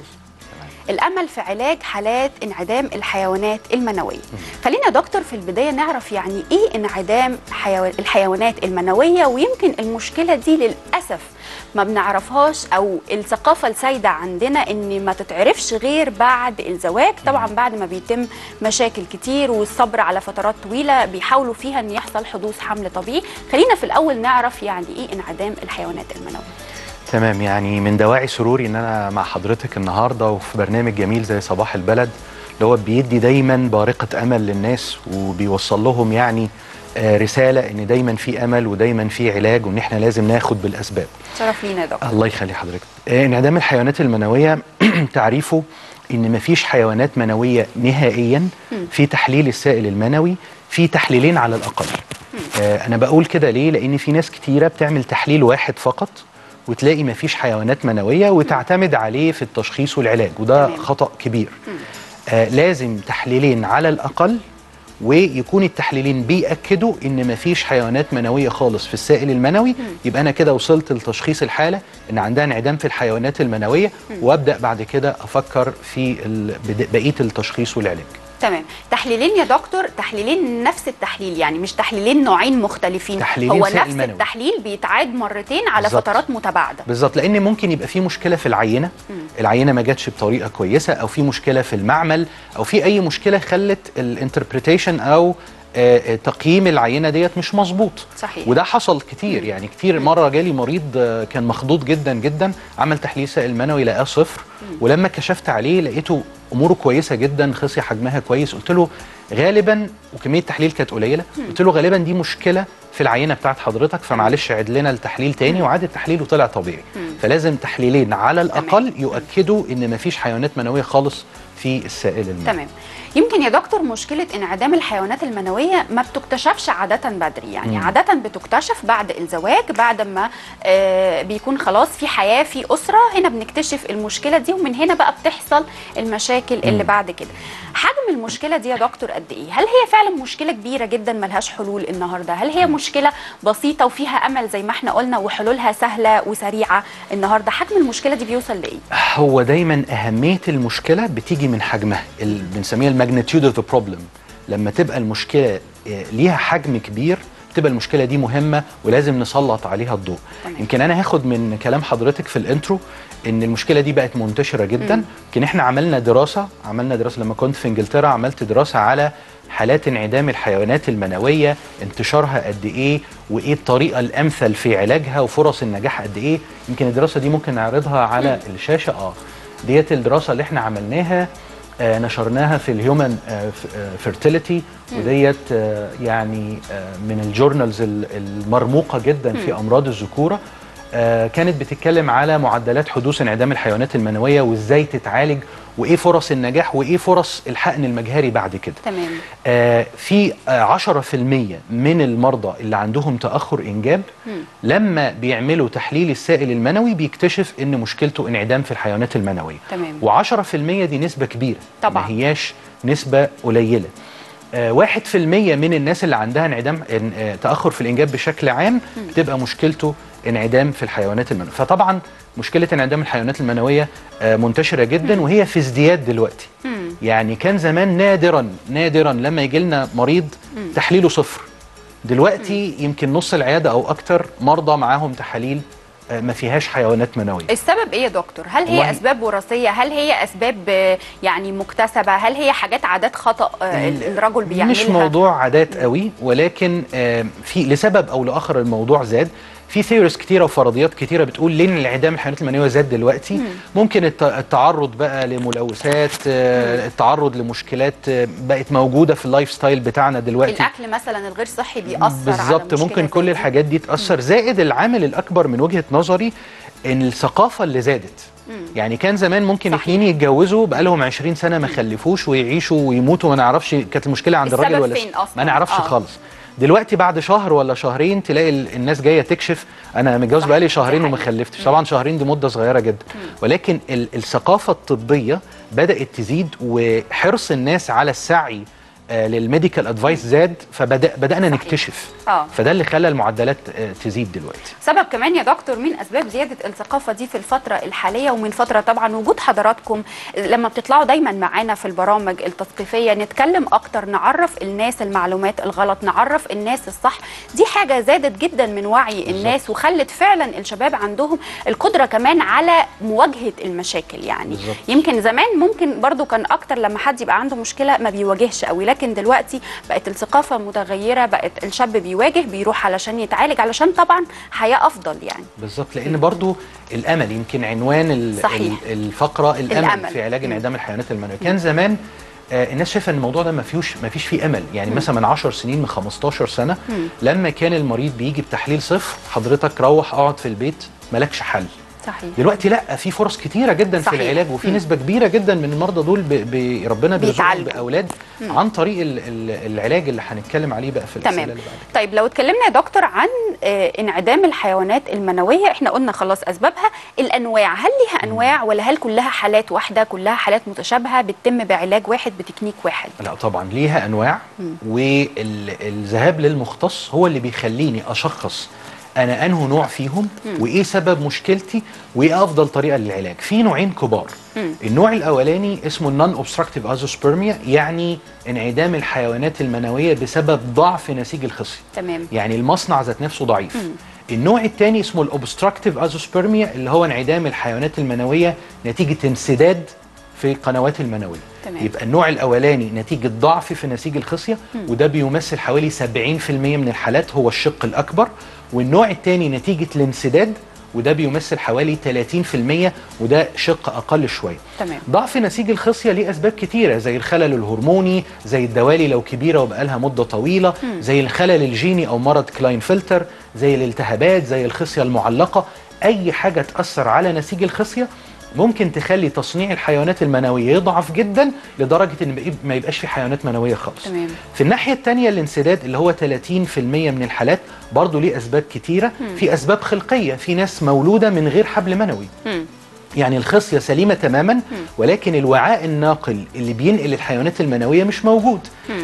الامل في علاج حالات انعدام الحيوانات المنويه خلينا يا دكتور في البدايه نعرف يعني ايه انعدام حيو... الحيوانات المنويه ويمكن المشكله دي للاسف ما بنعرفهاش او الثقافه السائده عندنا ان ما تتعرفش غير بعد الزواج طبعا بعد ما بيتم مشاكل كتير والصبر على فترات طويله بيحاولوا فيها ان يحصل حدوث حمل طبيعي خلينا في الاول نعرف يعني ايه انعدام الحيوانات المنويه تمام يعني من دواعي سروري ان انا مع حضرتك النهارده وفي برنامج جميل زي صباح البلد اللي هو بيدي دايما بارقه امل للناس وبيوصل لهم يعني آه، رساله ان دايما في امل ودايما في علاج وان احنا لازم ناخد بالاسباب شرف لينا يا دكتور الله يخلي حضرتك آه، انعدام الحيوانات المنويه تعريفه ان مفيش حيوانات منويه نهائيا في تحليل السائل المنوي في تحليلين على الاقل آه، انا بقول كده ليه لان في ناس كتيره بتعمل تحليل واحد فقط وتلاقي مفيش حيوانات منويه وتعتمد عليه في التشخيص والعلاج وده تمام. خطا كبير آه لازم تحليلين على الاقل ويكون التحليلين بيأكدوا ان مفيش حيوانات منويه خالص في السائل المنوي يبقى انا كده وصلت لتشخيص الحاله ان عندها انعدام في الحيوانات المنويه وابدا بعد كده افكر في ال- بد- بقيه التشخيص والعلاج تمام تحليلين يا دكتور تحليلين نفس التحليل يعني مش تحليلين نوعين مختلفين تحليلين هو سائل نفس منوي. التحليل بيتعاد مرتين على بالظبط. فترات متباعده بالظبط لان ممكن يبقى في مشكله في العينه العينه ما جاتش بطريقه كويسه او في مشكله في المعمل او في اي مشكله خلت الانتربريتيشن او آه، آه، تقييم العينه ديت مش مظبوط صحيح. وده حصل كتير يعني كتير مره جالي مريض آه، كان مخضوض جدا جدا عمل تحليل سائل منوي لقاه صفر ولما كشفت عليه لقيته اموره كويسه جدا خصي حجمها كويس قلت له غالبا وكميه التحليل كانت قليله قلت له غالبا دي مشكله في العينه بتاعت حضرتك فمعلش عد لنا التحليل تاني وعاد التحليل وطلع طبيعي فلازم تحليلين على الاقل يؤكدوا ان مفيش حيوانات منويه خالص في السائل المنوي تمام يمكن يا دكتور مشكله انعدام الحيوانات المنويه ما بتكتشفش عاده بدري يعني مم. عاده بتكتشف بعد الزواج بعد ما آه بيكون خلاص في حياه في اسره هنا بنكتشف المشكله دي ومن هنا بقى بتحصل المشاكل اللي بعد كده حجم المشكله دي يا دكتور قد ايه هل هي فعلا مشكله كبيره جدا ملهاش حلول النهارده هل هي مشكله بسيطه وفيها امل زي ما احنا قلنا وحلولها سهله وسريعه النهارده حجم المشكله دي بيوصل لايه هو دايما اهميه المشكله بتيجي من حجمها ال- بنسميها الماجنتيود اوف ذا بروبلم لما تبقى المشكله آه، ليها حجم كبير تبقى المشكله دي مهمه ولازم نسلط عليها الضوء تمام. يمكن انا هاخد من كلام حضرتك في الانترو ان المشكله دي بقت منتشره جدا يمكن احنا عملنا دراسه عملنا دراسه لما كنت في انجلترا عملت دراسه على حالات انعدام الحيوانات المنويه انتشارها قد ايه وايه الطريقه الامثل في علاجها وفرص النجاح قد ايه يمكن الدراسه دي ممكن نعرضها على الشاشه اه ديت الدراسه اللي احنا عملناها آه نشرناها في الهيومن فيرتيليتي وديت آه يعني آه من الجورنالز ال- المرموقه جدا في امراض الذكوره آه كانت بتتكلم على معدلات حدوث انعدام الحيوانات المنويه وازاي تتعالج وايه فرص النجاح وايه فرص الحقن المجهري بعد كده تمام آه في آه 10% من المرضى اللي عندهم تأخر إنجاب لما بيعملوا تحليل السائل المنوي بيكتشف إن مشكلته انعدام في الحيوانات المنوية تمام. و10% دي نسبة كبيرة طبعاً. ما هياش نسبة قليلة آه، واحد في المية من الناس اللي عندها انعدام إن- آه، تأخر في الإنجاب بشكل عام بتبقى مشكلته انعدام في الحيوانات المنوية فطبعا مشكلة انعدام الحيوانات المنوية آه، منتشرة جدا وهي في ازدياد دلوقتي يعني كان زمان نادرا نادرا لما يجي لنا مريض تحليله صفر دلوقتي يمكن نص العيادة أو أكتر مرضى معاهم تحاليل آه، ما فيهاش حيوانات منوية السبب ايه يا دكتور؟ هل هي والله- اسباب وراثيه؟ هل هي اسباب آه، يعني مكتسبه؟ هل هي حاجات عادات خطا آه، ال- الرجل بيعملها؟ مش موضوع عادات قوي ولكن آه، في لسبب او لاخر الموضوع زاد في ثيوريز كتيره وفرضيات كتيره بتقول ليه انعدام الحيوانات المنويه زاد دلوقتي ممكن الت- التعرض بقى لملوثات آه، التعرض لمشكلات آه، بقت موجوده في اللايف ستايل بتاعنا دلوقتي الاكل مثلا الغير صحي بيأثر على بالظبط مشكلة ممكن زي كل دي. الحاجات دي تاثر زائد العامل الاكبر من وجهه نظري ان الثقافه اللي زادت يعني كان زمان ممكن صحيح. اتنين يتجوزوا بقالهم 20 سنه ما خلفوش ويعيشوا ويموتوا ما نعرفش كانت المشكله عند الراجل السبب ولا فين الست. أصلاً؟ ما نعرفش آه. خالص دلوقتي بعد شهر ولا شهرين تلاقي ال- الناس جايه تكشف انا متجوز صح، بقالي دي شهرين وما حقيقة. خلفتش طبعا شهرين دي مده صغيره جدا ولكن ال- الثقافه الطبيه بدات تزيد وحرص الناس على السعي آه، للميديكال ادفايس زاد فبدانا صحيح. نكتشف اه فده اللي خلى المعدلات آه، تزيد دلوقتي سبب كمان يا دكتور من اسباب زياده الثقافه دي في الفتره الحاليه ومن فتره طبعا وجود حضراتكم لما بتطلعوا دايما معانا في البرامج التثقيفيه نتكلم اكتر نعرف الناس المعلومات الغلط نعرف الناس الصح دي حاجه زادت جدا من وعي الناس وخلت فعلا الشباب عندهم القدره كمان على مواجهه المشاكل يعني بالظبط. يمكن زمان ممكن برضو كان اكتر لما حد يبقى عنده مشكله ما بيواجهش قوي لكن دلوقتي بقت الثقافه متغيره بقت الشاب بيواجه بيروح علشان يتعالج علشان طبعا حياه افضل يعني بالظبط لان برضو الامل يمكن عنوان ال- صحيح. ال- الفقره الامل, الأمل. في علاج مم. انعدام الحيوانات المنويه كان زمان آه، الناس شايفه ان الموضوع ده ما فيهوش ما فيش فيه امل يعني مثلا من 10 سنين من 15 سنه لما كان المريض بيجي بتحليل صفر حضرتك روح اقعد في البيت مالكش حل صحيح دلوقتي لا في فرص كتيره جدا صحيح. في العلاج وفي مم. نسبه كبيره جدا من المرضى دول ب... ب... ربنا بيرزقهم بيتعالجوا. باولاد عن طريق ال... ال... العلاج اللي هنتكلم عليه بقى في الرساله تمام اللي بعد كده. طيب لو اتكلمنا يا دكتور عن آه، انعدام الحيوانات المنويه احنا قلنا خلاص اسبابها الانواع هل ليها انواع ولا هل كلها حالات واحده كلها حالات متشابهه بتتم بعلاج واحد بتكنيك واحد لا طبعا ليها انواع والذهاب للمختص هو اللي بيخليني اشخص انا انه نوع فيهم وايه سبب مشكلتي وايه افضل طريقه للعلاج في نوعين كبار النوع الاولاني اسمه النون اوبستراكتيف ازوسبرميا يعني انعدام الحيوانات المنويه بسبب ضعف نسيج الخصيه تمام يعني المصنع ذات نفسه ضعيف النوع الثاني اسمه الاوبستراكتيف ازوسبرميا اللي هو انعدام الحيوانات المنويه نتيجه انسداد في القنوات المنويه تمام. يبقى النوع الاولاني نتيجه ضعف في نسيج الخصيه وده بيمثل حوالي 70% من الحالات هو الشق الاكبر والنوع الثاني نتيجه الانسداد وده بيمثل حوالي 30% وده شق اقل شويه تمام ضعف نسيج الخصيه ليه اسباب كتيره زي الخلل الهرموني زي الدوالي لو كبيره وبقالها مده طويله زي الخلل الجيني او مرض كلاين فلتر زي الالتهابات زي الخصيه المعلقه اي حاجه تاثر على نسيج الخصيه ممكن تخلي تصنيع الحيوانات المنويه يضعف جدا لدرجه ان بقي- ما يبقاش في حيوانات منويه خالص تمام. في الناحيه الثانيه الانسداد اللي هو 30% من الحالات برضه ليه اسباب كتيره في اسباب خلقيه في ناس مولوده من غير حبل منوي مم. يعني الخصيه سليمه تماما ولكن الوعاء الناقل اللي بينقل الحيوانات المنويه مش موجود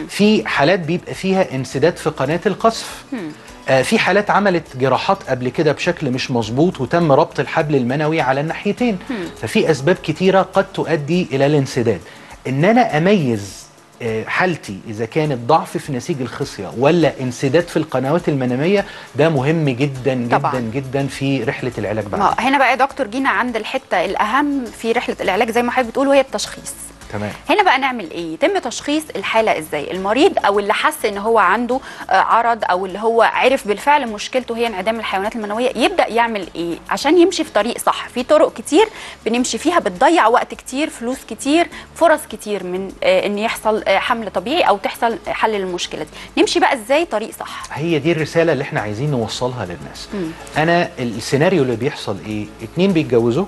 في حالات بيبقى فيها انسداد في قناه القصف آه في حالات عملت جراحات قبل كده بشكل مش مظبوط وتم ربط الحبل المنوي على الناحيتين ففي اسباب كتيره قد تؤدي الى الانسداد ان انا اميز آه، حالتي اذا كانت ضعف في نسيج الخصيه ولا انسداد في القنوات المنويه ده مهم جدا جدا طبعاً. جدا في رحله العلاج بعد ما هنا بقى يا دكتور جينا عند الحته الاهم في رحله العلاج زي ما حضرتك بتقول وهي التشخيص تمام هنا بقى نعمل ايه يتم تشخيص الحاله ازاي المريض او اللي حس ان هو عنده آه، عرض او اللي هو عرف بالفعل مشكلته هي انعدام الحيوانات المنويه يبدا يعمل ايه عشان يمشي في طريق صح في طرق كتير بنمشي فيها بتضيع وقت كتير فلوس كتير فرص كتير من آه، ان يحصل آه، حمل طبيعي او تحصل حل للمشكله دي نمشي بقى ازاي طريق صح هي دي الرساله اللي احنا عايزين نوصلها للناس انا السيناريو اللي بيحصل ايه اتنين بيتجوزوا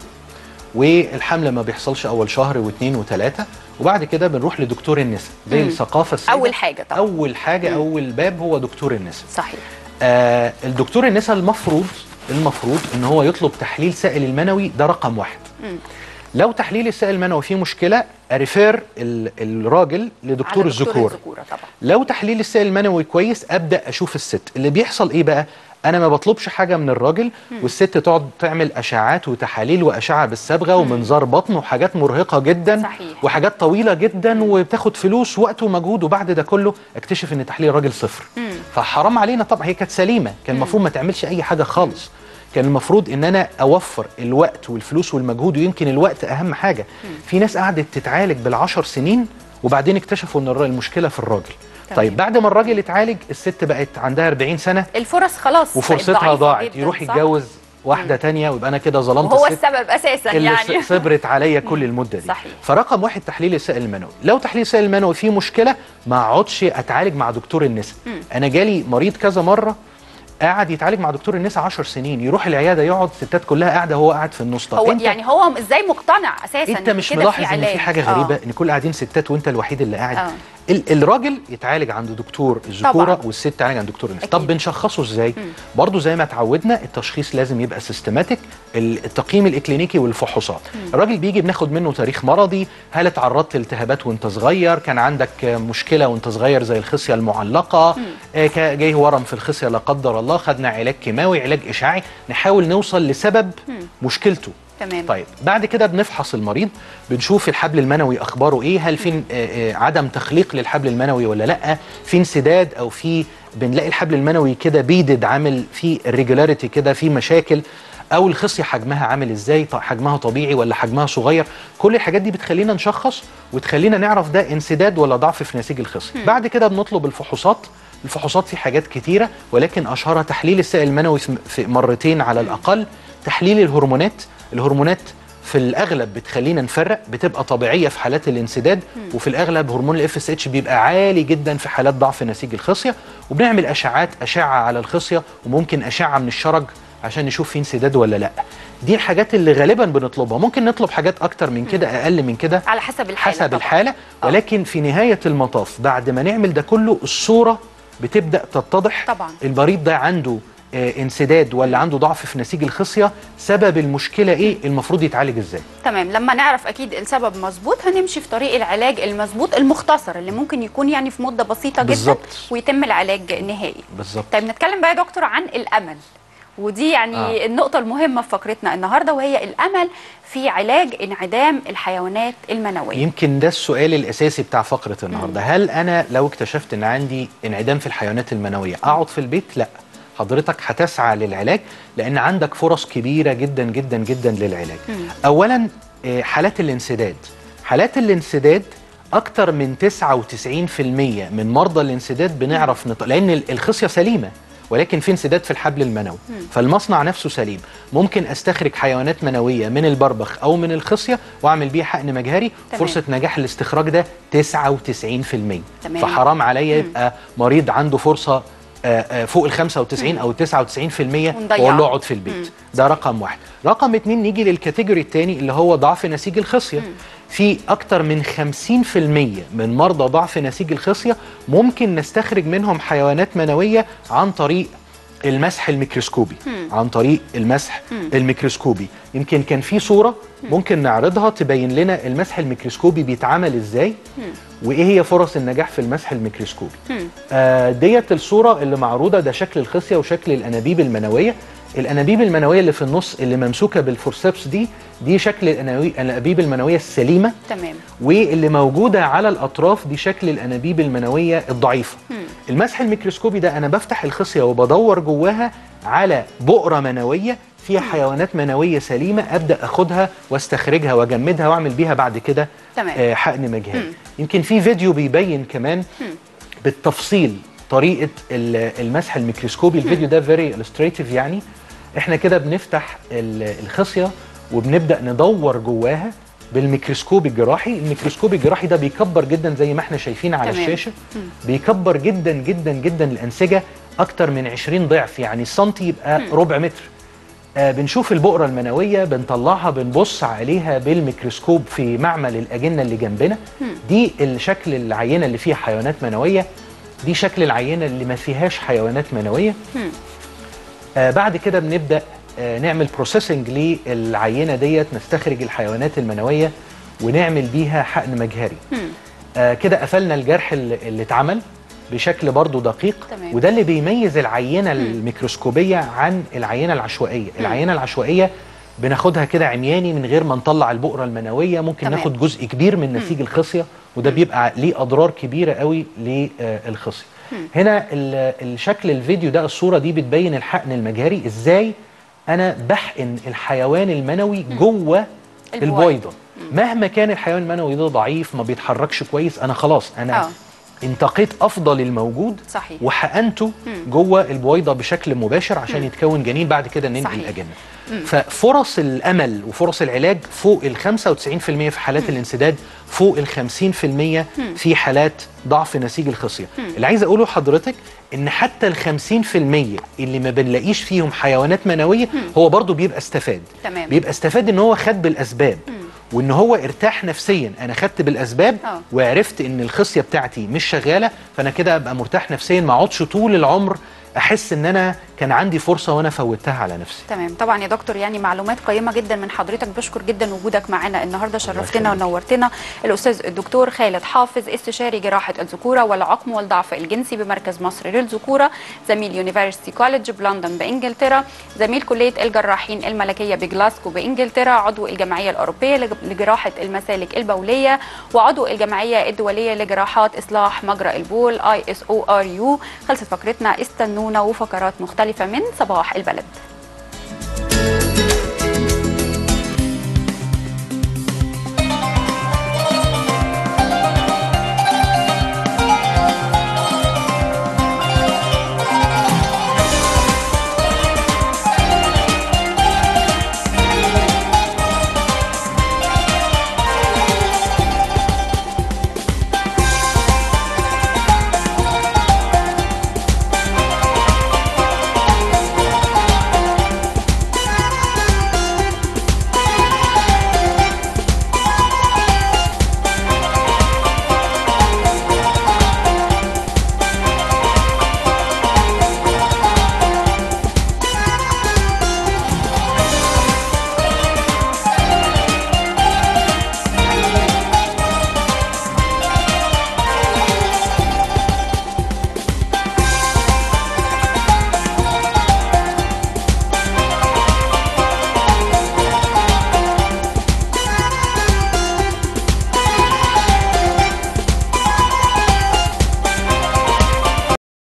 والحمل ما بيحصلش اول شهر واثنين وثلاثه وبعد كده بنروح لدكتور النساء زي مم. الثقافه السائده اول حاجه طبعا اول حاجه اول باب هو دكتور النساء صحيح آه الدكتور النساء المفروض المفروض ان هو يطلب تحليل سائل المنوي ده رقم واحد مم. لو تحليل السائل المنوي فيه مشكله اريفير ال- الراجل لدكتور على الذكور الذكوره طبعا لو تحليل السائل المنوي كويس ابدا اشوف الست اللي بيحصل ايه بقى انا ما بطلبش حاجه من الراجل والست تقعد تعمل اشعاعات وتحاليل واشعه بالصبغه ومنظار بطن وحاجات مرهقه جدا صحيح. وحاجات طويله جدا وبتاخد فلوس وقت ومجهود وبعد ده كله اكتشف ان تحليل الراجل صفر فحرام علينا طبعا هي كانت سليمه كان المفروض ما تعملش اي حاجه خالص كان المفروض ان انا اوفر الوقت والفلوس والمجهود ويمكن الوقت اهم حاجه في ناس قعدت تتعالج بالعشر سنين وبعدين اكتشفوا ان الر- المشكله في الراجل تمام. طيب بعد ما الراجل اتعالج الست بقت عندها 40 سنه الفرص خلاص بقت وفرصتها ضعيفة ضاعت جداً، يروح صح؟ يتجوز واحده تانية ويبقى انا كده ظلمت وهو الست السبب اساسا اللي يعني ص- صبرت عليا كل المده دي صحيح. فرقم واحد تحليل السائل المنوي لو تحليل السائل المنوي فيه مشكله ما اقعدش اتعالج مع دكتور النساء انا جالي مريض كذا مره قاعد يتعالج مع دكتور النساء 10 سنين يروح العياده يقعد الستات كلها قاعده وهو قاعد في النص طب هو انت يعني هو ازاي مقتنع اساسا انت إن مش كده ملاحظ ان علاج؟ في حاجه آه. غريبه ان كل قاعدين ستات وانت الوحيد اللي قاعد آه. ال- الراجل يتعالج عند دكتور الذكوره طبعاً. والست تعالج عند دكتور النساء أكيد. طب بنشخصه ازاي برضو زي ما اتعودنا التشخيص لازم يبقى سيستماتيك التقييم الاكلينيكي والفحوصات الراجل بيجي بناخد منه تاريخ مرضي هل اتعرضت لالتهابات وانت صغير كان عندك آه، مشكله وانت صغير زي الخصيه المعلقه آه، كا- جاي ورم في الخصيه لا قدر الله خدنا علاج كيماوي علاج اشعاعي نحاول نوصل لسبب مشكلته تمام طيب بعد كده بنفحص المريض بنشوف الحبل المنوي اخباره ايه هل في آه، آه، عدم تخليق للحبل المنوي ولا لا في انسداد او في بنلاقي الحبل المنوي كده بيدد عامل في irregularity كده في مشاكل او الخصيه حجمها عامل ازاي ط- حجمها طبيعي ولا حجمها صغير كل الحاجات دي بتخلينا نشخص وتخلينا نعرف ده انسداد ولا ضعف في نسيج الخصيه بعد كده بنطلب الفحوصات الفحوصات في حاجات كتيره ولكن اشهرها تحليل السائل المنوي في- في مرتين على الاقل تحليل الهرمونات الهرمونات في الاغلب بتخلينا نفرق بتبقى طبيعيه في حالات الانسداد وفي الاغلب هرمون الاف اس اتش بيبقى عالي جدا في حالات ضعف نسيج الخصيه وبنعمل اشعات اشعه على الخصيه وممكن اشعه من الشرج عشان نشوف في انسداد ولا لا دي الحاجات اللي غالبا بنطلبها ممكن نطلب حاجات اكتر من كده اقل من كده على حسب الحاله حسب طبعاً. الحاله آه. ولكن في نهايه المطاف بعد ما نعمل ده كله الصوره بتبدا تتضح طبعاً. المريض ده عنده آه، انسداد ولا عنده ضعف في نسيج الخصيه سبب المشكله ايه المفروض يتعالج ازاي تمام لما نعرف اكيد السبب مظبوط هنمشي في طريق العلاج المظبوط المختصر اللي ممكن يكون يعني في مده بسيطه جدا بالظبط. ويتم العلاج نهائي بالظبط طيب نتكلم بقى يا دكتور عن الامل ودي يعني آه. آه. النقطة المهمة في فقرتنا النهاردة وهي الأمل في علاج انعدام الحيوانات المنوية يمكن ده السؤال الاساسي بتاع فقره النهارده هل انا لو اكتشفت ان عندي انعدام في الحيوانات المنويه اقعد في البيت لا حضرتك هتسعى للعلاج لان عندك فرص كبيره جدا جدا جدا للعلاج اولا آه، حالات الانسداد حالات الانسداد اكتر من 99% من مرضى الانسداد بنعرف نط... لان ال- الخصيه سليمه ولكن في انسداد في الحبل المنوي فالمصنع نفسه سليم ممكن استخرج حيوانات منويه من البربخ او من الخصيه واعمل بيها حقن مجهري تمام. فرصه نجاح الاستخراج ده 99% تمام. فحرام عليا يبقى مريض عنده فرصه آه، آه، فوق ال 95 او 99% ونضيعه. واقول له اقعد في البيت ده رقم واحد رقم اتنين نيجي للكاتيجوري الثاني اللي هو ضعف نسيج الخصيه في اكتر من 50% من مرضى ضعف نسيج الخصيه ممكن نستخرج منهم حيوانات منويه عن طريق المسح الميكروسكوبي عن طريق المسح الميكروسكوبي يمكن كان في صوره ممكن نعرضها تبين لنا المسح الميكروسكوبي بيتعمل ازاي وايه هي فرص النجاح في المسح الميكروسكوبي آه ديت الصوره اللي معروضه ده شكل الخصيه وشكل الانابيب المنويه الانابيب المنويه اللي في النص اللي ممسوكه بالفورسبس دي دي شكل الأناوي- الانابيب المنويه السليمه تمام واللي موجوده على الاطراف دي شكل الانابيب المنويه الضعيفه المسح الميكروسكوبي ده انا بفتح الخصيه وبدور جواها على بؤره منويه فيها حيوانات منويه سليمه ابدا اخدها واستخرجها واجمدها واعمل بيها بعد كده تمام. آه، حقن مجهري يمكن في فيديو بيبين كمان بالتفصيل طريقه ال- المسح الميكروسكوبي الفيديو ده فيري illustrative يعني احنا كده بنفتح ال- الخصيه وبنبدا ندور جواها بالميكروسكوب الجراحي الميكروسكوب الجراحي ده بيكبر جدا زي ما احنا شايفين على تمام. الشاشه بيكبر جدا جدا جدا الانسجه اكتر من 20 ضعف يعني السنتي يبقى ربع متر آه بنشوف البؤره المنويه بنطلعها بنبص عليها بالميكروسكوب في معمل الاجنه اللي جنبنا دي الشكل العينه اللي فيها حيوانات منويه دي شكل العينه اللي ما فيهاش حيوانات منويه آه بعد كده بنبدا آه نعمل بروسيسنج للعينه ديت نستخرج الحيوانات المنويه ونعمل بيها حقن مجهري آه كده قفلنا الجرح اللي اللي اتعمل بشكل برضو دقيق تمام. وده اللي بيميز العينه الميكروسكوبيه عن العينه العشوائيه العينه العشوائيه بناخدها كده عمياني من غير ما نطلع البؤره المنويه ممكن تمام. ناخد جزء كبير من نسيج الخصيه وده بيبقى ليه اضرار كبيره قوي للخصيه هنا ال- الشكل الفيديو ده الصوره دي بتبين الحقن المجهري ازاي انا بحقن الحيوان المنوي جوه البويضة. البويضه مهما كان الحيوان المنوي ده ضعيف ما بيتحركش كويس انا خلاص انا آه. انتقيت افضل الموجود صحيح. وحقنته جوه البويضه بشكل مباشر عشان يتكون جنين بعد كده ننقل صحيح. الاجنه ففرص الامل وفرص العلاج فوق ال 95% في حالات الانسداد فوق ال 50% في حالات ضعف نسيج الخصيه اللي عايز اقوله لحضرتك ان حتى ال 50% اللي ما بنلاقيش فيهم حيوانات منويه هو برضو بيبقى استفاد تمام. بيبقى استفاد ان هو خد بالاسباب وان هو ارتاح نفسيا انا خدت بالاسباب آه. وعرفت ان الخصيه بتاعتي مش شغاله فانا كده ابقى مرتاح نفسيا ما اقعدش طول العمر احس ان انا كان عندي فرصه وانا فوتها على نفسي تمام طبعا يا دكتور يعني معلومات قيمه جدا من حضرتك بشكر جدا وجودك معنا النهارده شرفتنا ونورتنا الاستاذ الدكتور خالد حافظ استشاري جراحه الذكوره والعقم والضعف الجنسي بمركز مصر للذكوره زميل يونيفرسيتي كوليدج بلندن بانجلترا زميل كليه الجراحين الملكيه بجلاسكو بانجلترا عضو الجمعيه الاوروبيه لج- لجراحه المسالك البوليه وعضو الجمعيه الدوليه لجراحات اصلاح مجرى البول اي اس او ار يو خلصت فقرتنا استنونا وفقرات مختلفه من صباح البلد